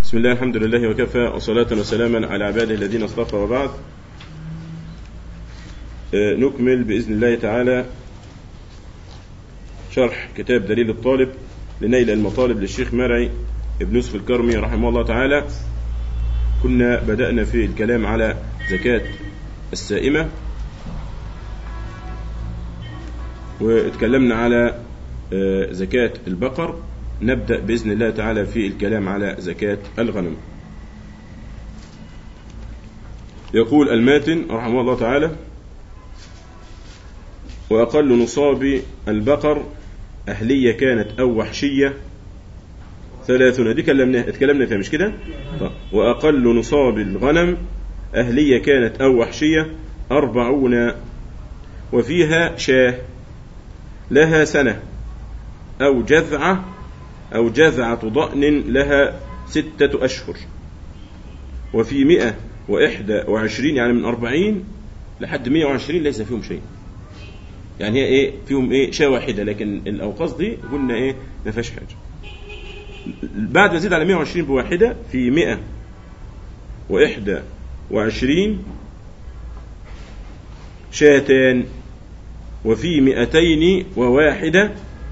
بسم الله الحمد لله وكفى وصلاة وسلاما على عباده الذين اصطفى وبعد آه، نكمل بإذن الله تعالى شرح كتاب دليل الطالب لنيل المطالب للشيخ مرعي ابن يوسف الكرمي رحمه الله تعالى كنا بدأنا في الكلام على زكاة السائمة واتكلمنا على آه، زكاة البقر نبدأ بإذن الله تعالى في الكلام على زكاة الغنم يقول الماتن رحمه الله تعالى وأقل نصاب البقر أهلية كانت أو وحشية ثلاثون دي كلمنا اتكلمنا فيها مش كده طيب. وأقل نصاب الغنم أهلية كانت أو وحشية أربعون وفيها شاه لها سنة أو جذعة أو جذعة ضأن لها ستة أشهر وفي مئة وإحدى وعشرين يعني من أربعين لحد مئة وعشرين ليس فيهم شيء يعني هي إيه فيهم إيه شاة واحدة لكن الأوقاص دي قلنا إيه ما فيهاش حاجة بعد ما زيد على 120 بواحدة في 100 وإحدى وعشرين شاتان وفي مئتين وواحدة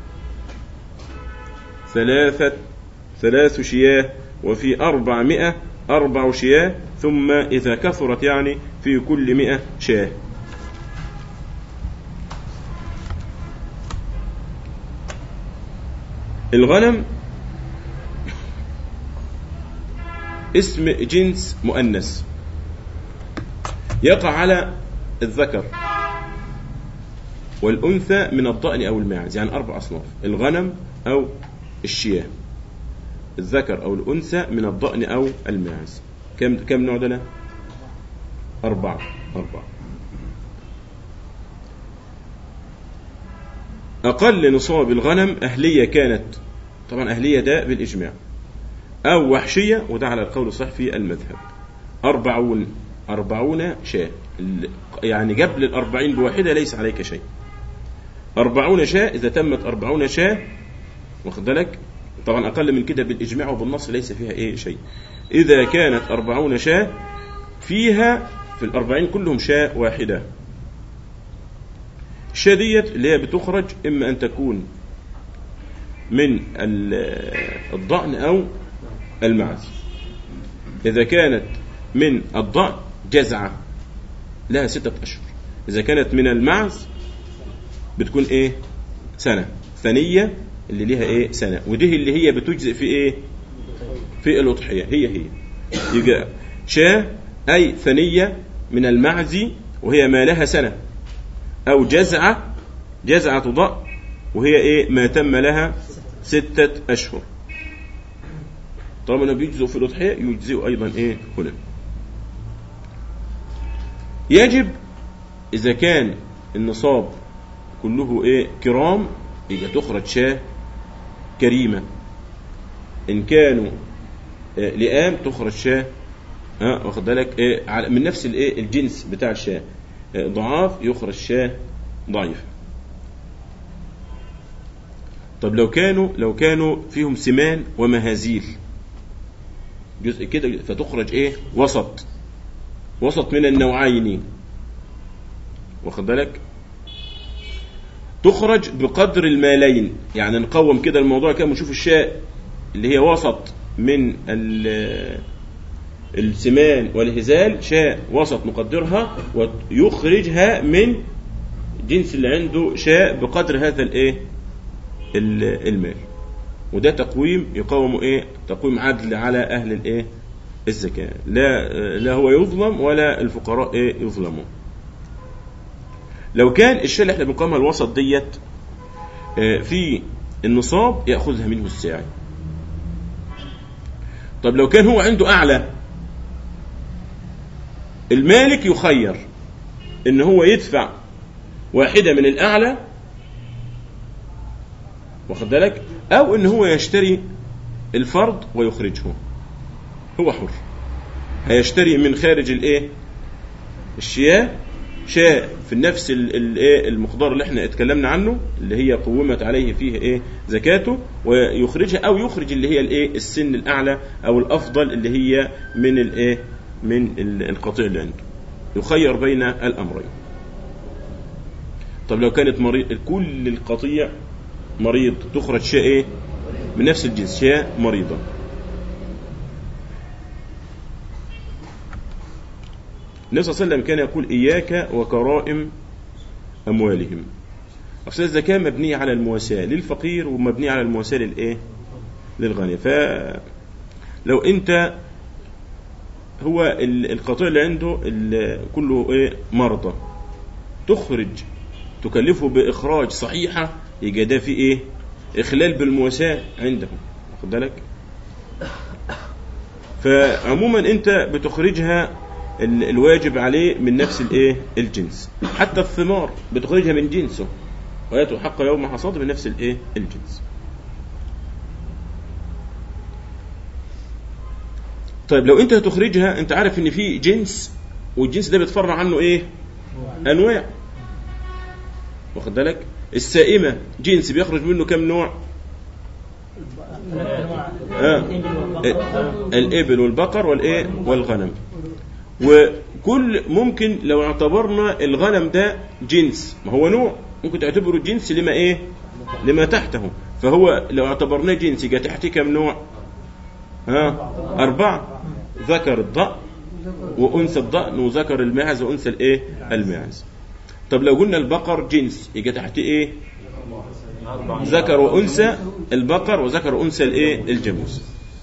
ثلاثة ثلاث شياه وفي أربعمائة أربع شياه ثم إذا كثرت يعني في كل مئة شاه الغنم اسم جنس مؤنث يقع على الذكر والأنثى من الضأن أو الماعز يعني أربع أصناف الغنم أو الشياه الذكر أو الأنثى من الضأن أو الماعز كم كم نوع ده أربعة أربعة أقل نصاب الغنم أهلية كانت طبعا أهلية ده بالإجماع أو وحشية وده على القول الصحيح في المذهب أربعون أربعون شاة يعني قبل الأربعين بواحدة ليس عليك شيء أربعون شاة إذا تمت أربعون شاة واخد بالك طبعا أقل من كده بالإجماع وبالنص ليس فيها إيه شيء إذا كانت أربعون شاة فيها في الأربعين كلهم شاة واحدة الشاة ديت اللي هي بتخرج إما أن تكون من الضأن أو المعز إذا كانت من الضأن جزعة لها ستة أشهر إذا كانت من المعز بتكون إيه سنة ثانية اللي ليها إيه سنة ودي اللي هي بتجزئ في إيه في الأضحية هي هي يبقى شاة أي ثانية من المعز وهي ما لها سنة أو جزعة جزعة ضأ وهي إيه ما تم لها ستة أشهر طالما بيجزئ في الأضحية يجزئ أيضا إيه هنا يجب إذا كان النصاب كله إيه كرام يبقى تخرج شاة كريمة إن كانوا إيه لئام تخرج شاة ها واخد بالك إيه من نفس الإيه الجنس بتاع الشاة إيه ضعاف يخرج شاة ضعيفة طب لو كانوا لو كانوا فيهم سمان ومهازيل جزء كده فتخرج ايه وسط وسط من النوعين واخد بالك تخرج بقدر المالين يعني نقوم كده الموضوع كده ونشوف الشاء اللي هي وسط من السمان والهزال شاء وسط نقدرها ويخرجها من جنس اللي عنده شاء بقدر هذا الايه المال وده تقويم يقوم ايه تقويم عدل على اهل الايه الزكاه لا لا هو يظلم ولا الفقراء ايه يظلمون لو كان الشيء اللي احنا بنقومها الوسط ديت في النصاب ياخذها منه الساعي طب لو كان هو عنده اعلى المالك يخير ان هو يدفع واحده من الاعلى واخد بالك او ان هو يشتري الفرد ويخرجه هو حر هيشتري من خارج الايه الشياه شاء في نفس الايه المقدار اللي احنا اتكلمنا عنه اللي هي قومت عليه فيه ايه زكاته ويخرجها او يخرج اللي هي الايه السن الاعلى او الافضل اللي هي من الايه من القطيع اللي عنده يخير بين الامرين طب لو كانت مريض كل القطيع مريض تخرج شيء ايه من نفس الجنس شيء مريضة النبي صلى الله عليه وسلم كان يقول إياك وكرائم أموالهم أصل الزكاة مبنية على المواساة للفقير ومبنية على المواساة للإيه للغني فلو أنت هو القطيع اللي عنده اللي كله إيه مرضى تخرج تكلفه بإخراج صحيحة يبقى ده في إيه إخلال بالمواساة عندهم واخد بالك فعموما أنت بتخرجها الواجب عليه من نفس الايه الجنس حتى الثمار بتخرجها من جنسه ويأتوا حق يوم حصاد من نفس الايه الجنس طيب لو انت هتخرجها انت عارف ان في جنس والجنس ده بيتفرع عنه ايه انواع واخد بالك السائمة جنس بيخرج منه كم نوع آه. الإبل والبقر والإيه والغنم وكل ممكن لو اعتبرنا الغنم ده جنس ما هو نوع ممكن تعتبره جنس لما ايه لما تحته فهو لو اعتبرناه جنس يبقى تحته كم نوع ها أربعة ذكر الضأن وأنثى الضأن وذكر الماعز وأنثى الإيه الماعز طب لو قلنا البقر جنس يبقى تحت إيه ذكر وأنثى البقر وذكر وأنثى الإيه الجاموس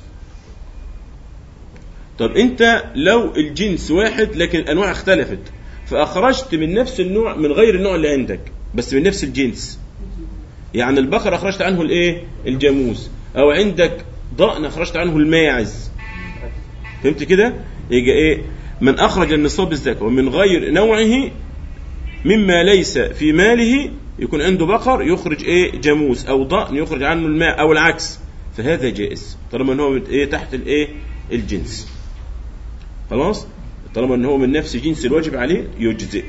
طب انت لو الجنس واحد لكن الانواع اختلفت فاخرجت من نفس النوع من غير النوع اللي عندك بس من نفس الجنس يعني البقر اخرجت عنه الايه الجاموس او عندك ضأن اخرجت عنه الماعز فهمت كده يجي ايه من اخرج النصاب الزكاه ومن غير نوعه مما ليس في ماله يكون عنده بقر يخرج ايه جاموس او ضأن يخرج عنه الماء او العكس فهذا جائز طالما ان هو ايه تحت الايه الجنس خلاص طالما ان هو من نفس جنس الواجب عليه يجزئ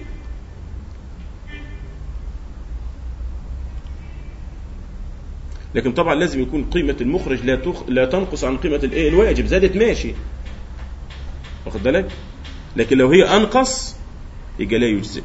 لكن طبعا لازم يكون قيمة المخرج لا تخ... لا تنقص عن قيمة الايه الواجب زادت ماشي واخد بالك لكن لو هي انقص يبقى لا يجزئ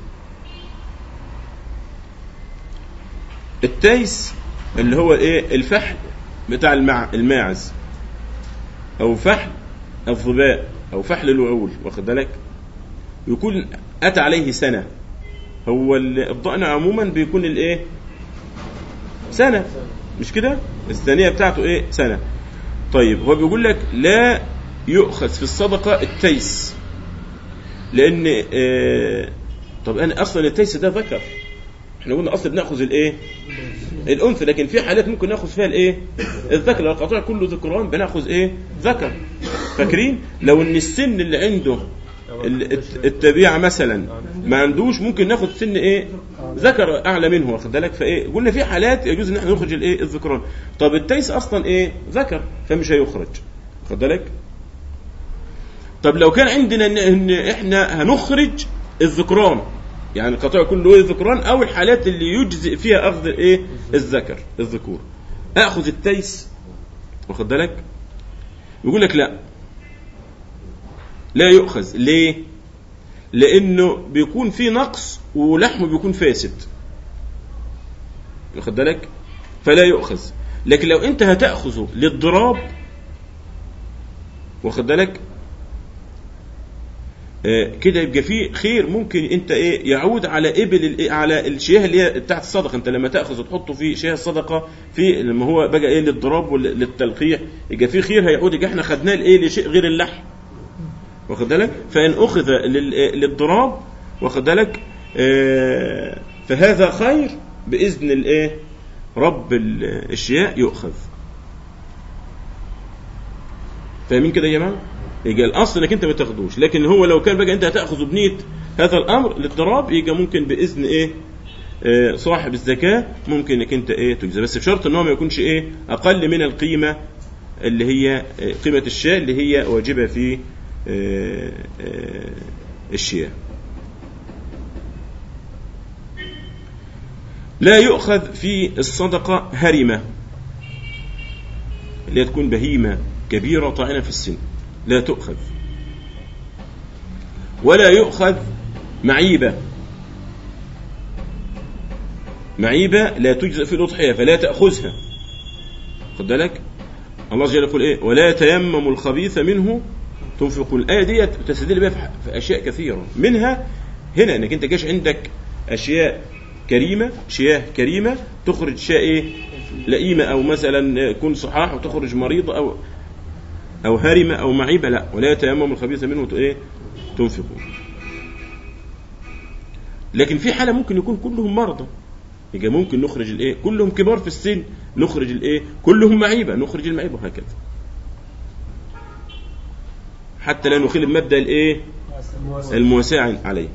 التيس اللي هو ايه الفحل بتاع المع... الماعز او فحل الظباء او فحل الوعول واخد بالك يكون اتى عليه سنه هو الضأن عموما بيكون الايه سنه مش كده الثانيه بتاعته ايه سنه طيب هو بيقول لك لا يؤخذ في الصدقه التيس لان آه طب انا اصلا التيس ده ذكر احنا قلنا اصلا بناخذ الايه الانثى لكن في حالات ممكن ناخذ فيها الايه الذكر لو القطيع كله ذكران بناخذ ايه ذكر فاكرين لو ان السن اللي عنده التبيعة مثلا ما عندوش ممكن ناخد سن ايه ذكر اعلى منه واخد بالك فايه قلنا في حالات يجوز ان احنا نخرج الايه الذكران طب التيس اصلا ايه ذكر فمش هيخرج واخد بالك طب لو كان عندنا ان احنا هنخرج الذكران يعني القطيع كله ايه ذكران او الحالات اللي يجزئ فيها اخذ ايه الذكر الذكور اخذ التيس واخد بالك يقول لك لا لا يؤخذ ليه لانه بيكون في نقص ولحمه بيكون فاسد واخد بالك فلا يؤخذ لكن لو انت هتاخذه للضراب واخد بالك آه كده يبقى فيه خير ممكن انت ايه يعود على ابل على الشياه اللي هي بتاعت الصدقه انت لما تاخذ وتحطه في شياه الصدقه في لما هو بقى ايه للضراب وللتلقيح يبقى فيه خير هيعود يبقى احنا خدناه لايه لشيء غير اللحم واخد بالك فان اخذ للضراب واخد بالك آه فهذا خير باذن الايه رب الشياء يؤخذ فاهمين كده يا جماعه يبقى الاصل انك انت ما تاخدوش لكن هو لو كان بقى انت هتاخذ بنيه هذا الامر للضراب يبقى ممكن باذن ايه آه صاحب الزكاه ممكن انك انت ايه تجزى بس بشرط ان هو ما يكونش ايه اقل من القيمه اللي هي قيمه الشاة اللي هي واجبه في الشياه لا يؤخذ في الصدقة هرمة اللي تكون بهيمة كبيرة طاعنة في السن لا تؤخذ ولا يؤخذ معيبة معيبة لا تجزئ في الأضحية فلا تأخذها خد بالك الله جل يقول إيه ولا تيمموا الخبيث منه تنفقوا الآية دي تستدل بها في أشياء كثيرة منها هنا انك انت جاش عندك اشياء كريمه شياه كريمه تخرج شيء ايه لئيمه او مثلا كن صحاح وتخرج مريضه او او هرمه او معيبه لا ولا يتيمم الخبيث منه ايه تنفقوا لكن في حاله ممكن يكون كلهم مرضى يبقى ممكن نخرج الايه كلهم كبار في السن نخرج الايه كلهم معيبه نخرج المعيبه وهكذا حتى لا نخل بمبدا الايه المواساة عليه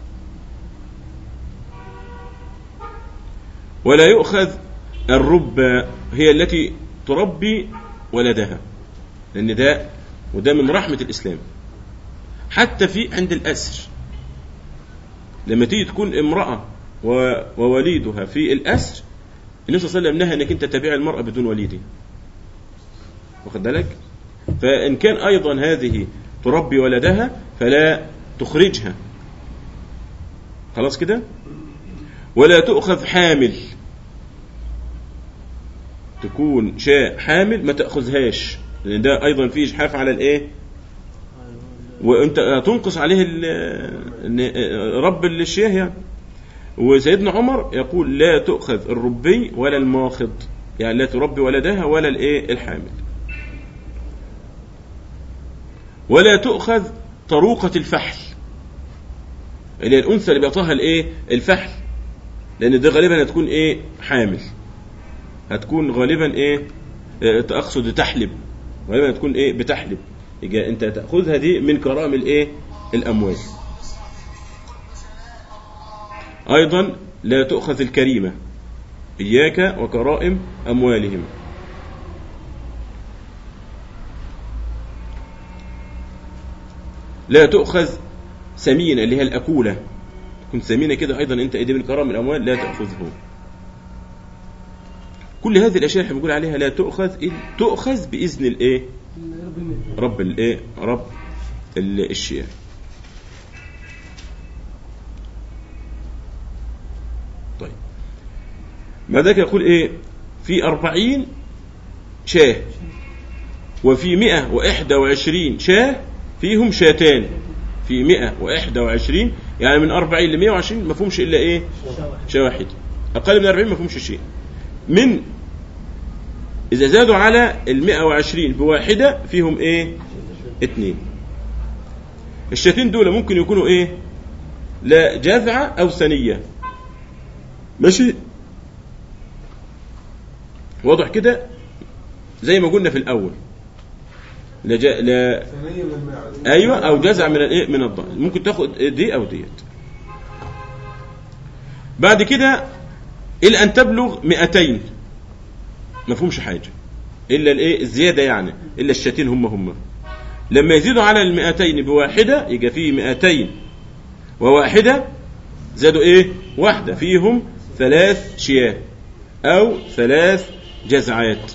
ولا يؤخذ الربة هي التي تربي ولدها لأن ده وده من رحمة الإسلام حتى في عند الأسر لما تيجي تكون امرأة ووليدها في الأسر النبي صلى الله عليه وسلم نهى انك انت تبيع المرأة بدون وليد واخد بالك فإن كان أيضا هذه تربي ولدها فلا تخرجها خلاص كده ولا تؤخذ حامل تكون شاء حامل ما تأخذهاش لأن ده أيضا فيه إجحاف على الإيه وأنت تنقص عليه رب الشياه يعني وسيدنا عمر يقول لا تؤخذ الربي ولا الماخض يعني لا تربي ولدها ولا الايه الحامل ولا تؤخذ طروقة الفحل اللي هي الأنثى اللي بيعطاها الايه الفحل لأن دي غالبا هتكون ايه حامل هتكون غالبا ايه آه، اقصد تحلب غالبا هتكون ايه بتحلب يبقى انت تاخذها دي من كرام الايه الاموال ايضا لا تؤخذ الكريمه اياك وكرائم اموالهم لا تؤخذ سمينه اللي هي الاكوله كنت سمينه كده ايضا انت ايدي من كرام الاموال لا تاخذه كل هذه الاشياء احنا بنقول عليها لا تؤخذ تؤخذ باذن الايه رب الايه رب الشيء طيب ماذا يقول ايه في أربعين شاه وفي مئة وإحدى وعشرين شاه فيهم شاتان في مئة وإحدى وعشرين يعني من أربعين لمئة وعشرين ما فيهمش إلا إيه شاه واحد أقل من أربعين ما فيهمش شيء من إذا زادوا على المئة وعشرين بواحدة فيهم إيه اتنين الشاتين دول ممكن يكونوا إيه لا جذعة أو ثنية ماشي واضح كده زي ما قلنا في الأول لا, جا... لا ايوه او جزع من الايه من الضأن ممكن تاخد دي او ديت بعد كده الى ان تبلغ 200 ما فيهمش حاجه الا الايه الزياده يعني الا الشاتين هم هم لما يزيدوا على المئتين بواحده يبقى فيه مئتين وواحده زادوا ايه واحده فيهم ثلاث شياه او ثلاث جزعات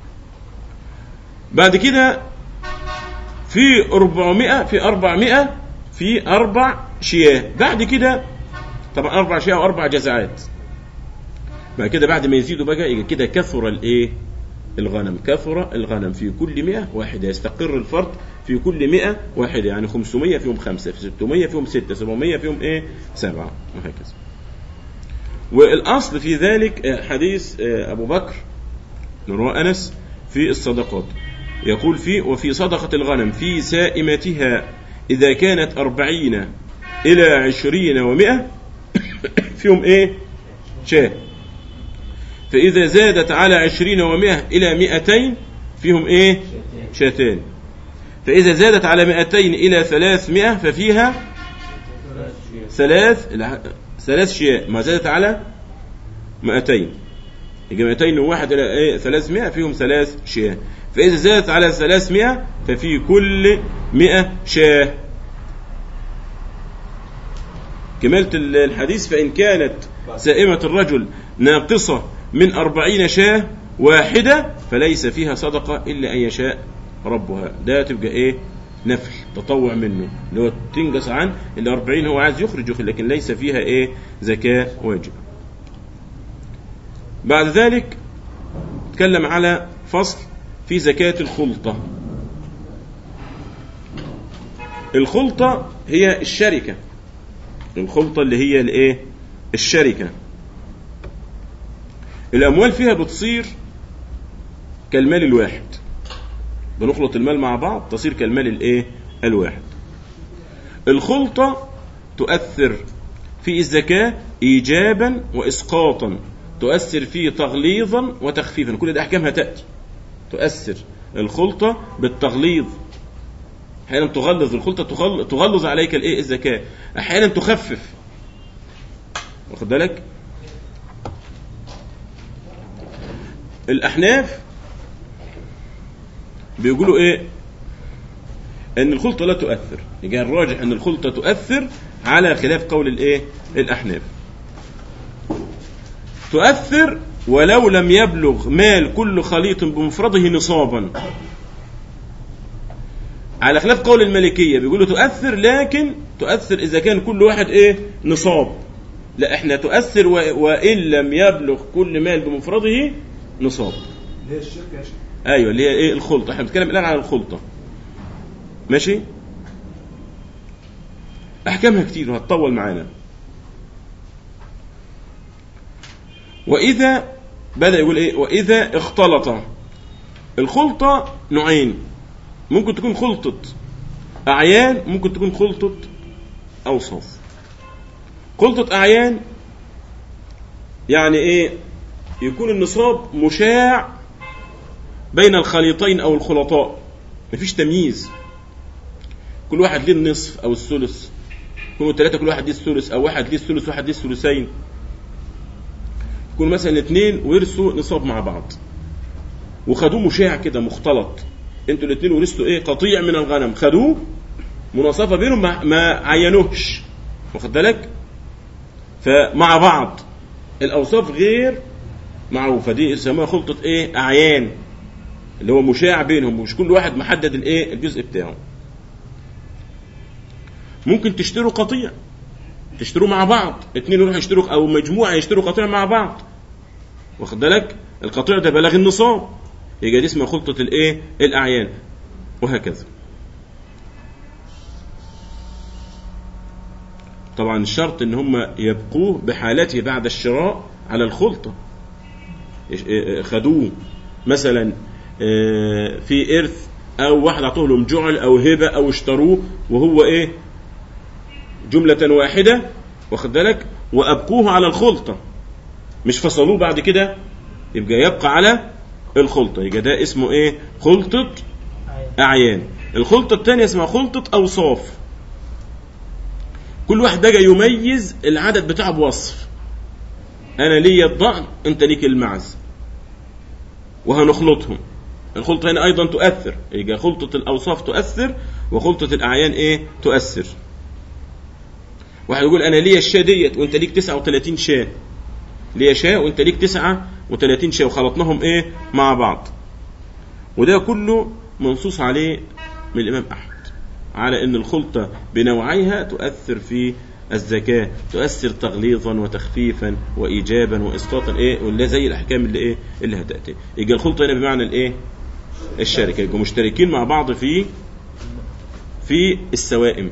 بعد كده في 400 في 400 في أربع شياه بعد كده طبعا أربع شياه وأربع جزعات بعد كده بعد ما يزيدوا بقى يبقى كده كثر الايه الغنم كثر الغنم في كل 100 واحدة يستقر الفرد في كل 100 واحدة يعني 500 فيهم خمسة في 600 فيهم ستة 700 فيهم ايه سبعة وهكذا والأصل في ذلك حديث أبو بكر نروى أنس في الصدقات يقول في وفي صدقة الغنم في سائمتها إذا كانت أربعين إلى عشرين ومائة فيهم إيه شاه فإذا زادت على عشرين ومائة إلى مئتين فيهم إيه شاتان فإذا زادت على مئتين إلى ثلاثمائة ففيها ثلاث ثلاث شياء ما زادت على مئتين يبقى 201 إلى إيه 300 فيهم ثلاث شياه فإذا زادت على 300 ففي كل 100 شاه كمالة الحديث فإن كانت سائمة الرجل ناقصة من أربعين شاة واحدة فليس فيها صدقة إلا أن يشاء ربها ده تبقى إيه نفل تطوع منه اللي هو تنقص عن ال 40 هو عايز يخرج يخرج لكن ليس فيها ايه زكاة واجب بعد ذلك تكلم على فصل في زكاة الخلطة الخلطة هي الشركة الخلطة اللي هي الايه الشركة الأموال فيها بتصير كالمال الواحد بنخلط المال مع بعض تصير كالمال الايه الواحد الخلطة تؤثر في الزكاة إيجابا وإسقاطا تؤثر فيه تغليظا وتخفيفا كل ده أحكامها تأتي تؤثر الخلطة بالتغليظ أحيانا تغلظ الخلطة تغلظ عليك الإيه الزكاة أحيانا تخفف واخد بالك الأحناف بيقولوا ايه ان الخلطه لا تؤثر يبقى الراجح ان الخلطه تؤثر على خلاف قول الايه الاحناف تؤثر ولو لم يبلغ مال كل خليط بمفرده نصابا على خلاف قول المالكية بيقولوا تؤثر لكن تؤثر إذا كان كل واحد إيه نصاب لا إحنا تؤثر وإن لم يبلغ كل مال بمفرده نصاب هي الشركة ايوه اللي هي ايه الخلطه احنا بنتكلم الان عن الخلطه ماشي احكامها كتير وهتطول معانا واذا بدا يقول ايه واذا اختلط الخلطه نوعين ممكن تكون خلطه اعيان ممكن تكون خلطه اوصاف خلطه اعيان يعني ايه يكون النصاب مشاع بين الخليطين أو الخلطاء مفيش تمييز كل واحد ليه النصف أو الثلث يكونوا ثلاثة كل واحد ليه الثلث أو واحد ليه الثلث واحد ليه الثلثين يكونوا مثلا اثنين ورثوا نصاب مع بعض وخدوه مشاع كده مختلط انتوا الاثنين ورثتوا ايه قطيع من الغنم خدوه مناصفه بينهم ما عينوهش واخد بالك فمع بعض الاوصاف غير معروفه دي يسموها خلطه ايه اعيان اللي هو مشاع بينهم مش كل واحد محدد الايه الجزء بتاعه ممكن تشتروا قطيع تشتروا مع بعض اتنين يروحوا يشتروا او مجموعه يشتروا قطيع مع بعض واخد بالك القطيع ده بلغ النصاب يبقى دي اسمها خلطه الايه الاعيان وهكذا طبعا الشرط ان هم يبقوه بحالته بعد الشراء على الخلطه خدوه مثلا آه، في إرث أو واحد أعطوه لهم جعل أو هبة أو اشتروه وهو إيه جملة واحدة واخد بالك وأبقوه على الخلطة مش فصلوه بعد كده يبقى يبقى على الخلطة يبقى ده اسمه إيه خلطة أعيان الخلطة الثانية اسمها خلطة أوصاف كل واحد بقى يميز العدد بتاعه بوصف أنا ليا الضأن أنت ليك المعز وهنخلطهم الخلطة هنا أيضا تؤثر يبقى خلطة الأوصاف تؤثر وخلطة الأعيان إيه تؤثر واحد يقول أنا ليا الشاة ديت وأنت ليك 39 شاة ليا شاة وأنت ليك 39 شاة وخلطناهم إيه مع بعض وده كله منصوص عليه من الإمام أحمد على أن الخلطة بنوعيها تؤثر في الزكاة تؤثر تغليظا وتخفيفا وإيجابا وإسقاطا إيه ولا زي الأحكام اللي إيه اللي هتأتي يبقى الخلطة هنا بمعنى الإيه الشركة يبقوا مشتركين مع بعض في في السوائم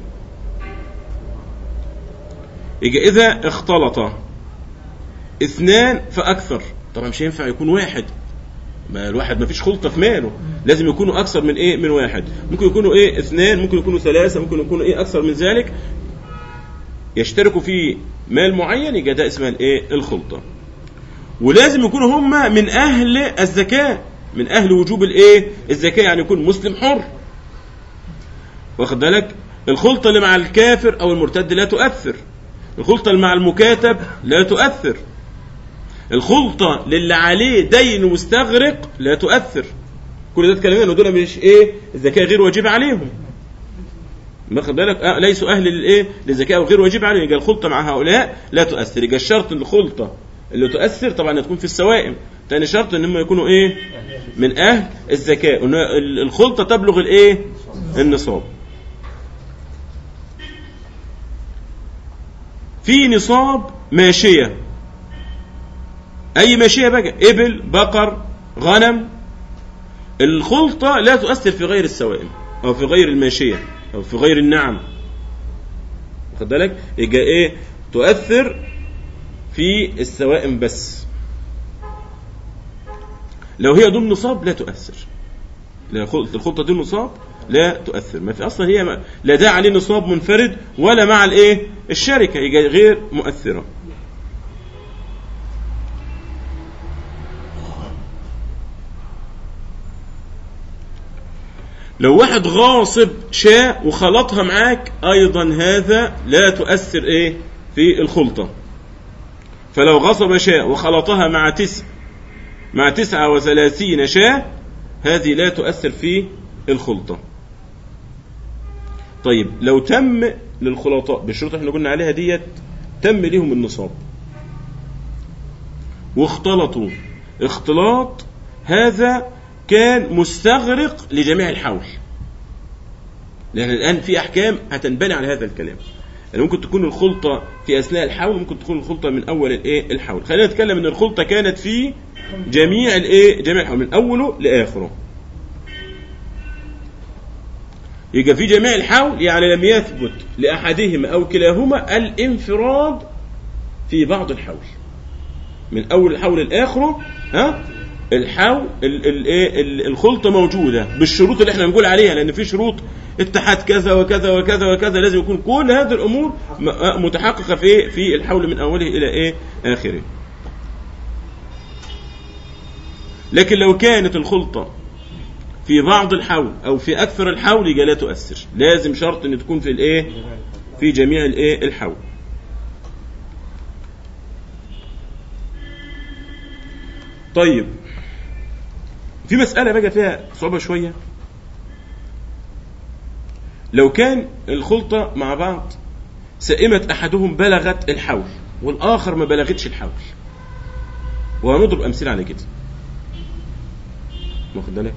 يبقى إذا اختلط اثنان فأكثر طبعا مش هينفع يكون واحد ما الواحد ما فيش خلطة في ماله لازم يكونوا أكثر من إيه من واحد ممكن يكونوا إيه اثنان ممكن يكونوا ثلاثة ممكن يكونوا إيه أكثر من ذلك يشتركوا في مال معين يبقى ده اسمها الإيه الخلطة ولازم يكونوا هم من أهل الزكاة من أهل وجوب الإيه الزكاة يعني يكون مسلم حر واخد بالك الخلطة اللي مع الكافر أو المرتد لا تؤثر الخلطة اللي مع المكاتب لا تؤثر الخلطة للي عليه دين مستغرق لا تؤثر كل ده اتكلمنا ان دول مش ايه الزكاة غير واجبة عليهم واخد بالك آه ليسوا اهل للايه للزكاه وغير واجب عليهم يبقى الخلطه مع هؤلاء لا تؤثر يبقى الشرط الخلطه اللي تؤثر طبعا تكون في السوائم ثاني شرط ان هم يكونوا ايه من اهل الزكاه ان الخلطه تبلغ الايه النصاب في نصاب ماشيه اي ماشيه بقى ابل بقر غنم الخلطه لا تؤثر في غير السوائم او في غير الماشيه او في غير النعم واخد بالك يبقى ايه تؤثر في السوائم بس لو هي دون نصاب لا تؤثر الخلطه دون نصاب لا تؤثر ما في اصلا هي لا داعي لنصاب منفرد ولا مع الايه الشركه يبقى غير مؤثره لو واحد غاصب شاء وخلطها معاك ايضا هذا لا تؤثر ايه في الخلطه فلو غصب شاء وخلطها مع تسع مع تسعة وثلاثين شاة هذه لا تؤثر في الخلطة طيب لو تم للخلطاء بالشروط احنا قلنا عليها ديت تم لهم النصاب واختلطوا اختلاط هذا كان مستغرق لجميع الحول لأن الآن في أحكام هتنبني على هذا الكلام يعني ممكن تكون الخلطة في أثناء الحول ممكن تكون الخلطة من أول الإيه الحول خلينا نتكلم إن الخلطة كانت في جميع الإيه جميع الحول من أوله لآخره يبقى في جميع الحول يعني لم يثبت لأحدهما أو كلاهما الانفراد في بعض الحول من أول الحول لآخره ها الحول الايه الخلطه موجوده بالشروط اللي احنا بنقول عليها لان في شروط اتحاد كذا وكذا وكذا وكذا لازم يكون كل هذه الامور متحققه في في الحول من اوله الى ايه اخره لكن لو كانت الخلطه في بعض الحول او في اكثر الحول يبقى لا تؤثر لازم شرط ان تكون في الايه في جميع الايه الحول طيب في مسألة بقى فيها صعوبة شوية لو كان الخلطة مع بعض سائمة أحدهم بلغت الحول والآخر ما بلغتش الحول وهنضرب أمثلة على كده واخد بالك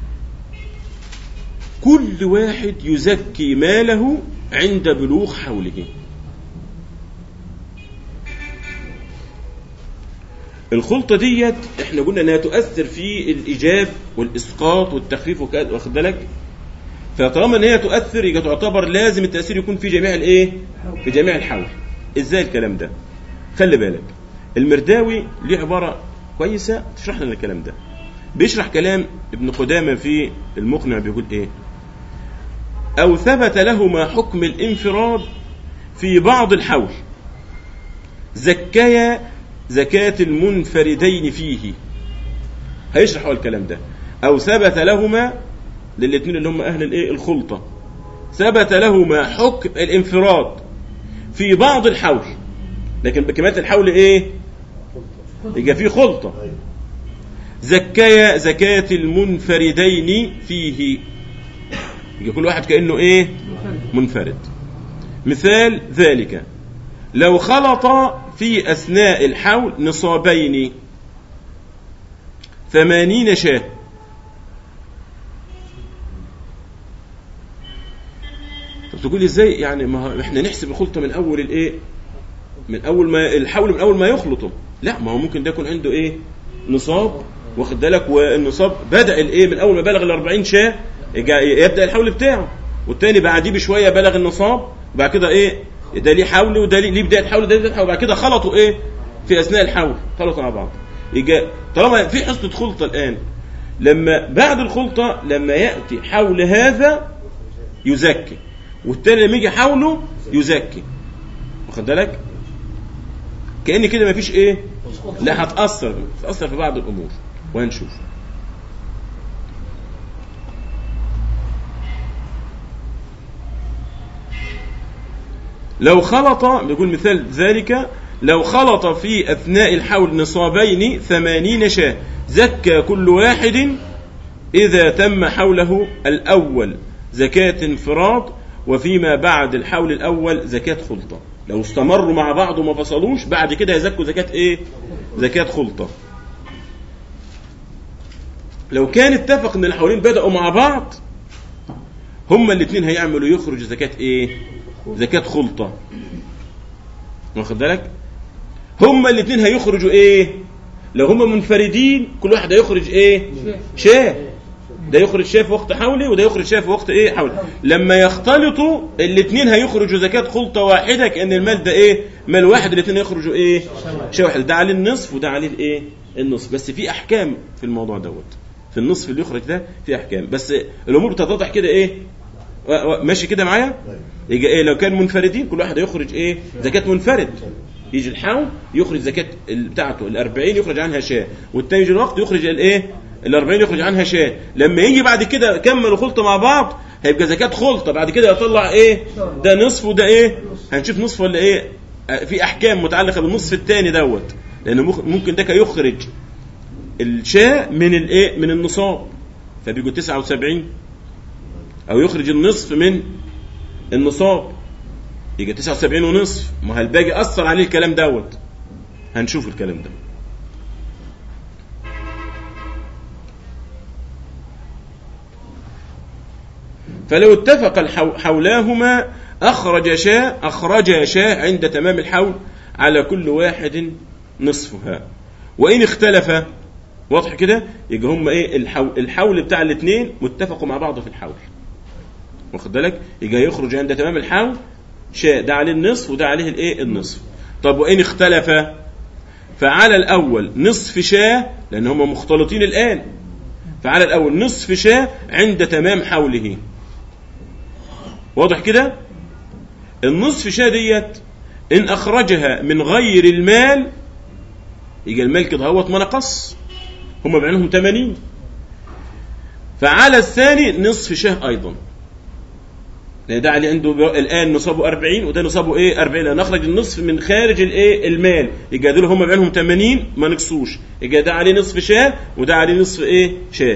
كل واحد يزكي ماله عند بلوغ حوله الخلطة ديت احنا قلنا انها تؤثر في الايجاب والاسقاط والتخفيف واخد بالك فطالما ان هي تؤثر يبقى تعتبر لازم التاثير يكون في جميع الايه في جميع الحول ازاي الكلام ده خلي بالك المرداوي ليه عباره كويسه تشرح لنا الكلام ده بيشرح كلام ابن قدامه في المقنع بيقول ايه او ثبت لهما حكم الانفراد في بعض الحول زكيا زكاة المنفردين فيه هيشرح هو الكلام ده أو ثبت لهما للاثنين اللي هم أهل الإيه الخلطة ثبت لهما حكم الانفراد في بعض الحول لكن بكمالة الحول إيه يبقى في خلطة زكايا زكاة المنفردين فيه يبقى كل واحد كأنه إيه منفرد مثال ذلك لو خلط في أثناء الحول نصابين ثمانين شاة طب تقول ازاي يعني ما احنا نحسب الخلطة من أول الايه من أول ما الحول من أول ما يخلطه لا ما هو ممكن ده يكون عنده ايه نصاب واخد بالك والنصاب بدأ الايه من أول ما بلغ ال 40 شاة يبدأ الحول بتاعه والتاني بعديه بشوية بلغ النصاب وبعد كده ايه ده ليه حول وده ليه بدايه حول وده بدايه حول وبعد كده خلطوا ايه في اثناء الحول خلطوا مع بعض يجي طالما في حصه خلطه الان لما بعد الخلطه لما ياتي حول هذا يزكي والتاني لما يجي حوله يزكي واخد بالك كان كده مفيش ايه لا هتاثر تاثر في بعض الامور وهنشوف لو خلط بيقول مثال ذلك لو خلط في أثناء الحول نصابين ثمانين شاة زكى كل واحد إذا تم حوله الأول زكاة انفراد وفيما بعد الحول الأول زكاة خلطة لو استمروا مع بعض وما فصلوش بعد كده يزكوا زكاة إيه زكاة خلطة لو كان اتفق ان الحولين بدأوا مع بعض هما الاثنين هيعملوا يخرج زكاة ايه زكاة خلطة واخد بالك هما الاثنين هيخرجوا ايه لو هما منفردين كل واحد هيخرج ايه شاه ده يخرج شاه في وقت حولي وده يخرج شاه في وقت ايه حولي لما يختلطوا الاثنين هيخرجوا زكاة خلطة واحدة كأن المال ده ايه مال واحد الاثنين هيخرجوا ايه شاه واحد ده عليه النصف وده عليه الايه النصف بس في احكام في الموضوع دوت في النصف اللي يخرج ده في احكام بس الامور بتتضح كده ايه و- و- ماشي كده معايا يجي ايه لو كان منفردين كل واحد يخرج ايه زكاة منفرد يجي الحول يخرج زكاة ال- بتاعته ال 40 يخرج عنها شاة والتاني يجي الوقت يخرج الايه ال 40 يخرج عنها شاة لما يجي بعد كده كملوا خلطة مع بعض هيبقى زكاة خلطة بعد كده يطلع ايه ده نصف وده ايه هنشوف نصف ولا ايه آه، في احكام متعلقة بالنصف الثاني دوت لان مخ- ممكن ده يخرج الشاء من الايه من النصاب فبيجوا 79 او يخرج النصف من النصاب يجي 79 ونصف ما الباقي اثر عليه الكلام دوت هنشوف الكلام ده فلو اتفق الحو- حولاهما أخرج شاء أخرج شاء عند تمام الحول على كل واحد نصفها وإن اختلف واضح كده يبقى هم ايه الحول, الحول بتاع الاثنين متفقوا مع بعض في الحول واخد بالك يبقى يخرج عند تمام الحول شاء ده عليه النصف وده عليه الايه النصف طب وان اختلف فعلى الاول نصف شاء لان هم مختلطين الان فعلى الاول نصف شاء عند تمام حوله واضح كده النصف شاء ديت ان اخرجها من غير المال يجي المال كده هوت ما نقص هم بعينهم 80 فعلى الثاني نصف شاه ايضا لان ده عليه عنده بي- الان نصابه 40 وده نصابه ايه 40 لان اخرج النصف من خارج الايه المال يبقى دول هم بعينهم 80 ما نقصوش يبقى ده عليه نصف شاه وده عليه نصف ايه شاه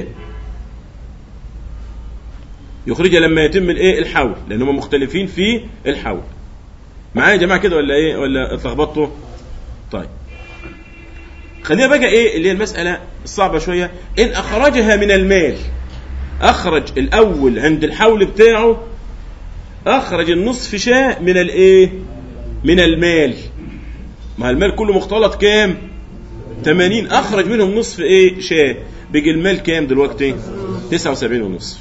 يخرجها لما يتم الايه الحول لان هم مختلفين في الحول معايا يا جماعه كده ولا ايه ولا اتلخبطتوا طيب خلينا بقى ايه اللي هي المسألة الصعبة شوية إن أخرجها من المال أخرج الأول عند الحول بتاعه أخرج النصف شاء من الإيه؟ من المال ما المال كله مختلط كام؟ 80 أخرج منهم نصف إيه؟ شاء بيجي المال كام دلوقتي؟ 79 ونصف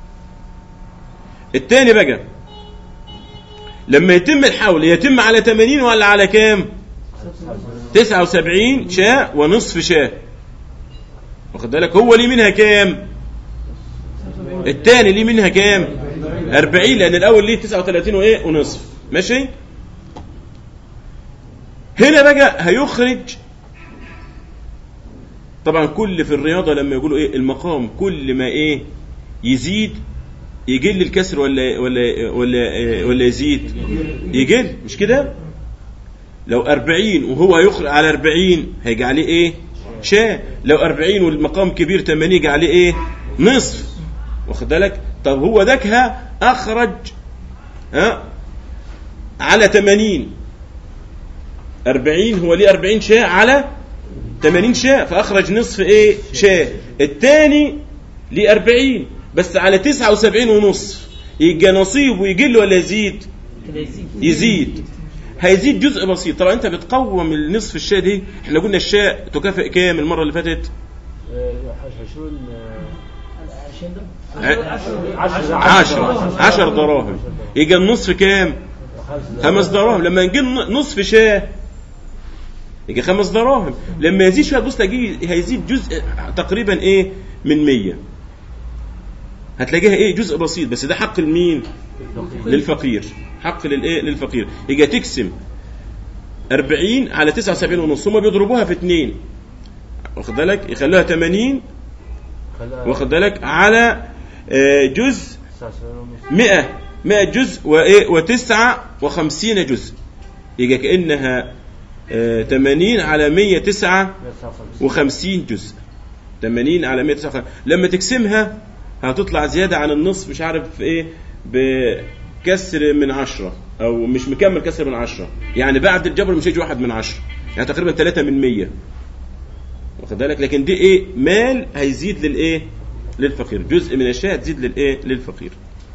التاني بقى لما يتم الحول يتم على 80 ولا على كام؟ 79 شاء ونصف شاء واخد بالك هو ليه منها كام الثاني ليه منها كام 40 لان الاول ليه 39 وايه ونصف ماشي هنا بقى هيخرج طبعا كل في الرياضه لما يقولوا ايه المقام كل ما ايه يزيد يقل الكسر ولا ولا ولا ولا يزيد يقل مش كده لو أربعين وهو يخرج على أربعين هيجي عليه إيه شاء لو أربعين والمقام كبير تمانين يجي عليه إيه نصف واخد بالك طب هو دكها أخرج ها على تمانين أربعين هو ليه أربعين شاء على تمانين شاء فأخرج نصف إيه شاء الثاني ليه أربعين بس على تسعة وسبعين ونصف يبقى نصيبه يقل ولا يزيد يزيد هيزيد جزء بسيط طبعا انت بتقوم النصف الشاء دي احنا قلنا الشاء تكافئ كام المره اللي فاتت عشرون عشرة عشر دراهم يجي النصف كام خمس دراهم لما نجي نصف شاء يجي خمس دراهم لما يزيد شويه تبص تلاقيه هيزيد جزء تقريبا ايه من مية هتلاقيها ايه جزء بسيط بس ده حق المين للفقير حق للايه للفقير يجي تقسم 40 على 79 ونص هم بيضربوها في اثنين واخد بالك يخلوها 80 واخد بالك على آه، جزء 100 100 جزء وايه وتسعة وخمسين جزء يجي كأنها آه، 80 على 159 جزء 80 على 159 لما تقسمها هتطلع زيادة عن النصف مش عارف ايه ب كسر من عشرة او مش مكمل كسر من عشرة يعني بعد الجبر مش هيجي واحد من عشرة يعني تقريبا ثلاثة من مية واخد بالك لكن دي ايه مال هيزيد للايه للفقير جزء من الشيء هتزيد للايه للفقير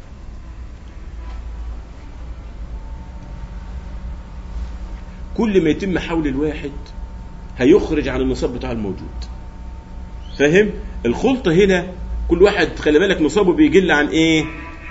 كل ما يتم حول الواحد هيخرج عن النصاب بتاع الموجود فاهم الخلطة هنا كل واحد خلي بالك نصابه بيقل عن ايه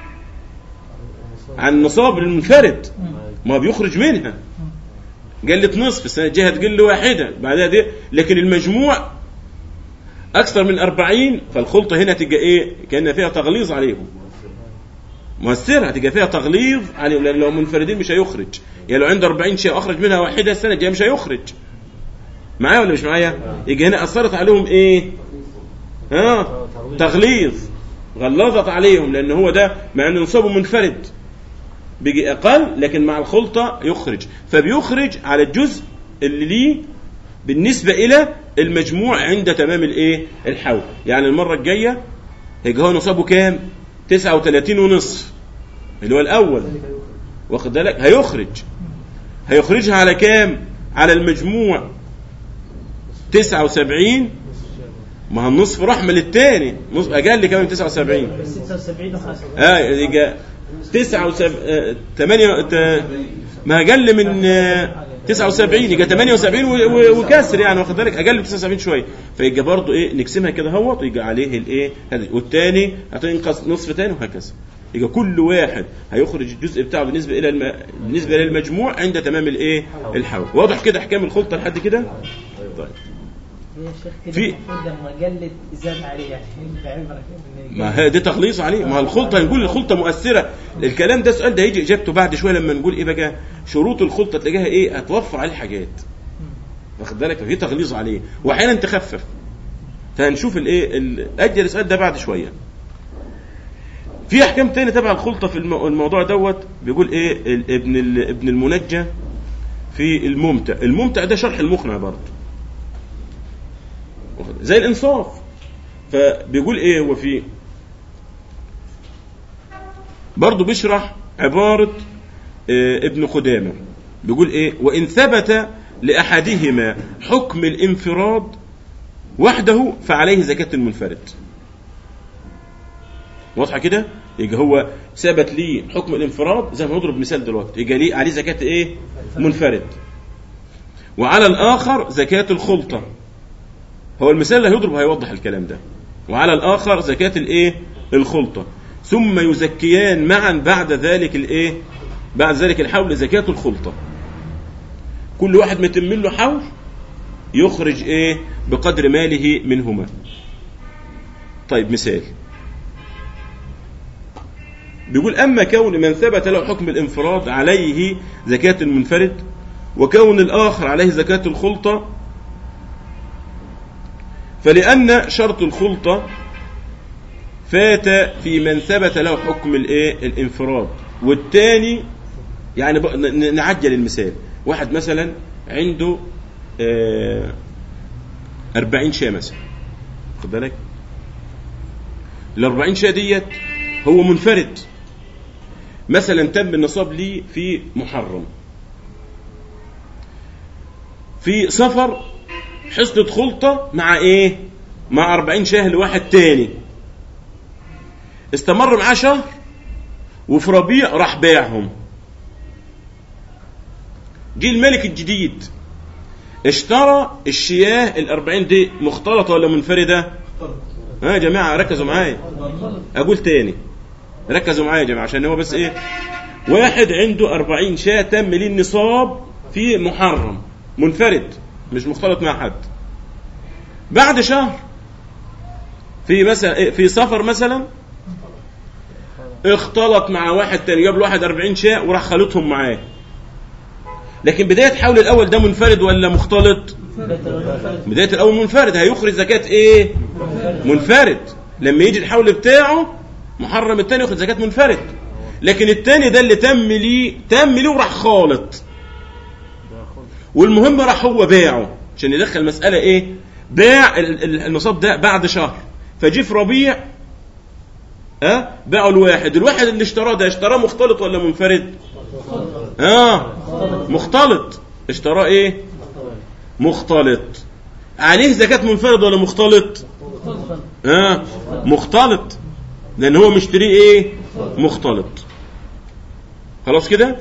عن نصاب المنفرد ما بيخرج منها قلت نصف السنة الجاية هتقل واحدة بعدها دي لكن المجموع أكثر من أربعين فالخلطة هنا تبقى إيه كأن فيها تغليظ عليهم مؤثرة هتبقى فيها تغليظ عليهم لأن لو منفردين مش هيخرج يعني لو عنده 40 شيء أخرج منها واحدة السنة الجاية مش هيخرج معايا ولا مش معايا يجي هنا أثرت عليهم إيه ها تغليظ غلظت عليهم لأن هو ده مع أن نصابه منفرد بيجي أقل لكن مع الخلطة يخرج فبيخرج على الجزء اللي ليه بالنسبة إلى المجموع عند تمام الإيه الحول يعني المرة الجاية هيجي هو نصابه كام 39 ونصف اللي هو الأول واخد بالك هيخرج هيخرجها على كام على المجموع 79 ما هو النصف رحمة للتاني نصف أقل كمان من 79 76 وخمسة اه يبقى تسعة وسب... آه، تمانية ت... ما أقل من آه، 79 يبقى 78 و... و... وكسر يعني واخد بالك أقل من 79 شوية فيبقى برضه إيه نقسمها كده اهوت ويبقى عليه الإيه هذا والتاني هتنقص نصف تاني وهكذا يبقى كل واحد هيخرج الجزء بتاعه بالنسبة إلى الم... بالنسبة للمجموع عند تمام الإيه الحول واضح كده أحكام الخلطة لحد كده طيب يا شيخ كده في- المفروض لما قلت زاد عليه يعني بعبرة كده إن ما هي دي تغليظ عليه ما هي الخلطه نقول الخلطه مؤثره الكلام ده سؤال ده هيجي اجابته بعد شويه لما نقول ايه بقى شروط الخلطه تلاقيها ايه هتوفر عليه حاجات واخد بالك في تغليظ عليه واحيانا تخفف فهنشوف الايه ال- اجل السؤال ده بعد شويه في احكام تاني تبع الخلطه في المو- الموضوع دوت بيقول ايه ال- ابن ال- ابن المنجى في الممتع الممتع ده شرح المقنع برضه واخد- زي الانصاف فبيقول ايه هو فيه برضه بيشرح عبارة آه، ابن قدامة بيقول ايه وإن ثبت لأحدهما حكم الانفراد وحده فعليه زكاة المنفرد واضحة كده يبقى هو ثبت ليه حكم الانفراد زي ما نضرب مثال دلوقتي يبقى ليه عليه زكاة ايه منفرد وعلى الآخر زكاة الخلطة هو المثال اللي هيضرب هيوضح الكلام ده وعلى الآخر زكاة الايه الخلطة ثم يزكيان معا بعد ذلك الايه بعد ذلك الحول زكاة الخلطة كل واحد ما يتم له حول يخرج ايه بقدر ماله منهما طيب مثال بيقول أما كون من ثبت له حكم الانفراد عليه زكاة المنفرد وكون الآخر عليه زكاة الخلطة فلأن شرط الخلطة فات في من ثبت له حكم الايه الانفراد والتاني يعني بق- ن- نعجل المثال واحد مثلا عنده آه، 40 شاة مثلا خد بالك ال 40 شاة ديت هو منفرد مثلا تم النصاب ليه في محرم في سفر حصلت خلطة مع ايه مع 40 شاه لواحد تاني استمر معاه شهر وفي ربيع راح باعهم جه الملك الجديد اشترى الشياه الأربعين دي مختلطة ولا منفردة ها يا جماعة ركزوا معايا أقول تاني ركزوا معايا يا جماعة عشان هو بس إيه واحد عنده أربعين شاة تم ليه النصاب في محرم منفرد مش مختلط مع حد بعد شهر في مثلا إيه، في سفر مثلا اختلط مع واحد تاني جاب له واحد 40 شاة وراح خلطهم معاه لكن بداية حول الأول ده منفرد ولا مختلط؟ بداية الأول منفرد هيخرج زكاة إيه؟ منفرد لما يجي الحول بتاعه محرم التاني ياخد زكاة منفرد لكن التاني ده اللي تم ليه تم ليه وراح خالط والمهم راح هو باعه عشان يدخل مسألة إيه؟ باع ال- ال- النصاب ده بعد شهر فجي في ربيع اه باعوا الواحد الواحد اللي اشتراه ده اشتراه مختلط ولا منفرد اه مختلط اشتراه ايه مختلط عليه زكاة منفرد ولا مختلط اه مختلط لان هو مشتريه ايه مختلط خلاص كده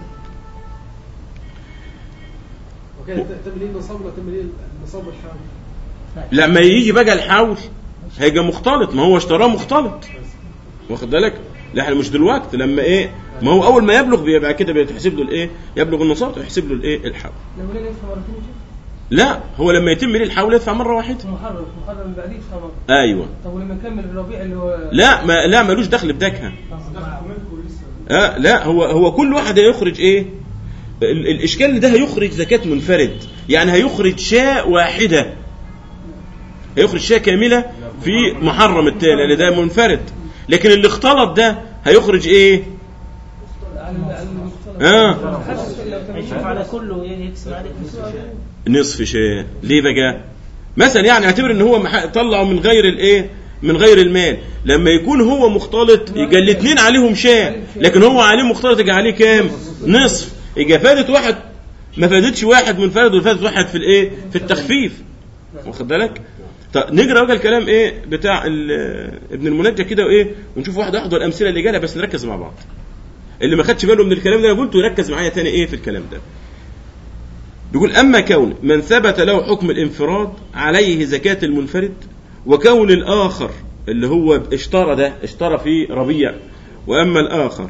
وكان تمليل النصاب ولا تمليل النصاب والحال لما يجي بقى الحول هيجي مختلط ما هو اشتراه مختلط واخد بالك لا احنا مش دلوقتي لما ايه ما هو اول ما يبلغ بيبقى كده بيتحسب له الايه يبلغ النصاب يحسب له الايه الحول لما ليه يدفع مرتين شيء؟ لا هو لما يتم ليه الحول يدفع مره واحده محرم محرم من بعديه يدفع مرة ايوه طب ولما نكمل الربيع اللي هو لا ما لا ملوش دخل بدكها آه لا هو هو كل واحد هيخرج ايه ال- الاشكال إن ده هيخرج زكاة منفرد يعني هيخرج شاة واحدة هيخرج شاة كاملة في محرم التاني لان ده منفرد لكن اللي اختلط ده هيخرج ايه على على المختلط اه حتى لو تمشي يشوف على كله يقسم عليه نصف شاة ليه بقى مثلا يعني اعتبر ان هو مح- طلعه من غير الايه من غير المال لما يكون هو مختلط يبقى الاثنين عليهم شاة لكن هو عليه مختلط يبقى عليه كام نصف يبقى فادت واحد ما فادتش واحد منفرد وفادت واحد في الايه في التخفيف واخد بالك طب نقرا بقى الكلام ايه بتاع ال- ابن المنجى كده وايه ونشوف واحده واحده الامثله اللي جالها بس نركز مع بعض اللي ما خدش باله من الكلام ده انا قلته يركز معايا تاني ايه في الكلام ده يقول أما كون من ثبت له حكم الانفراد عليه زكاة المنفرد وكون الآخر اللي هو اشترى ده اشترى في ربيع وأما الآخر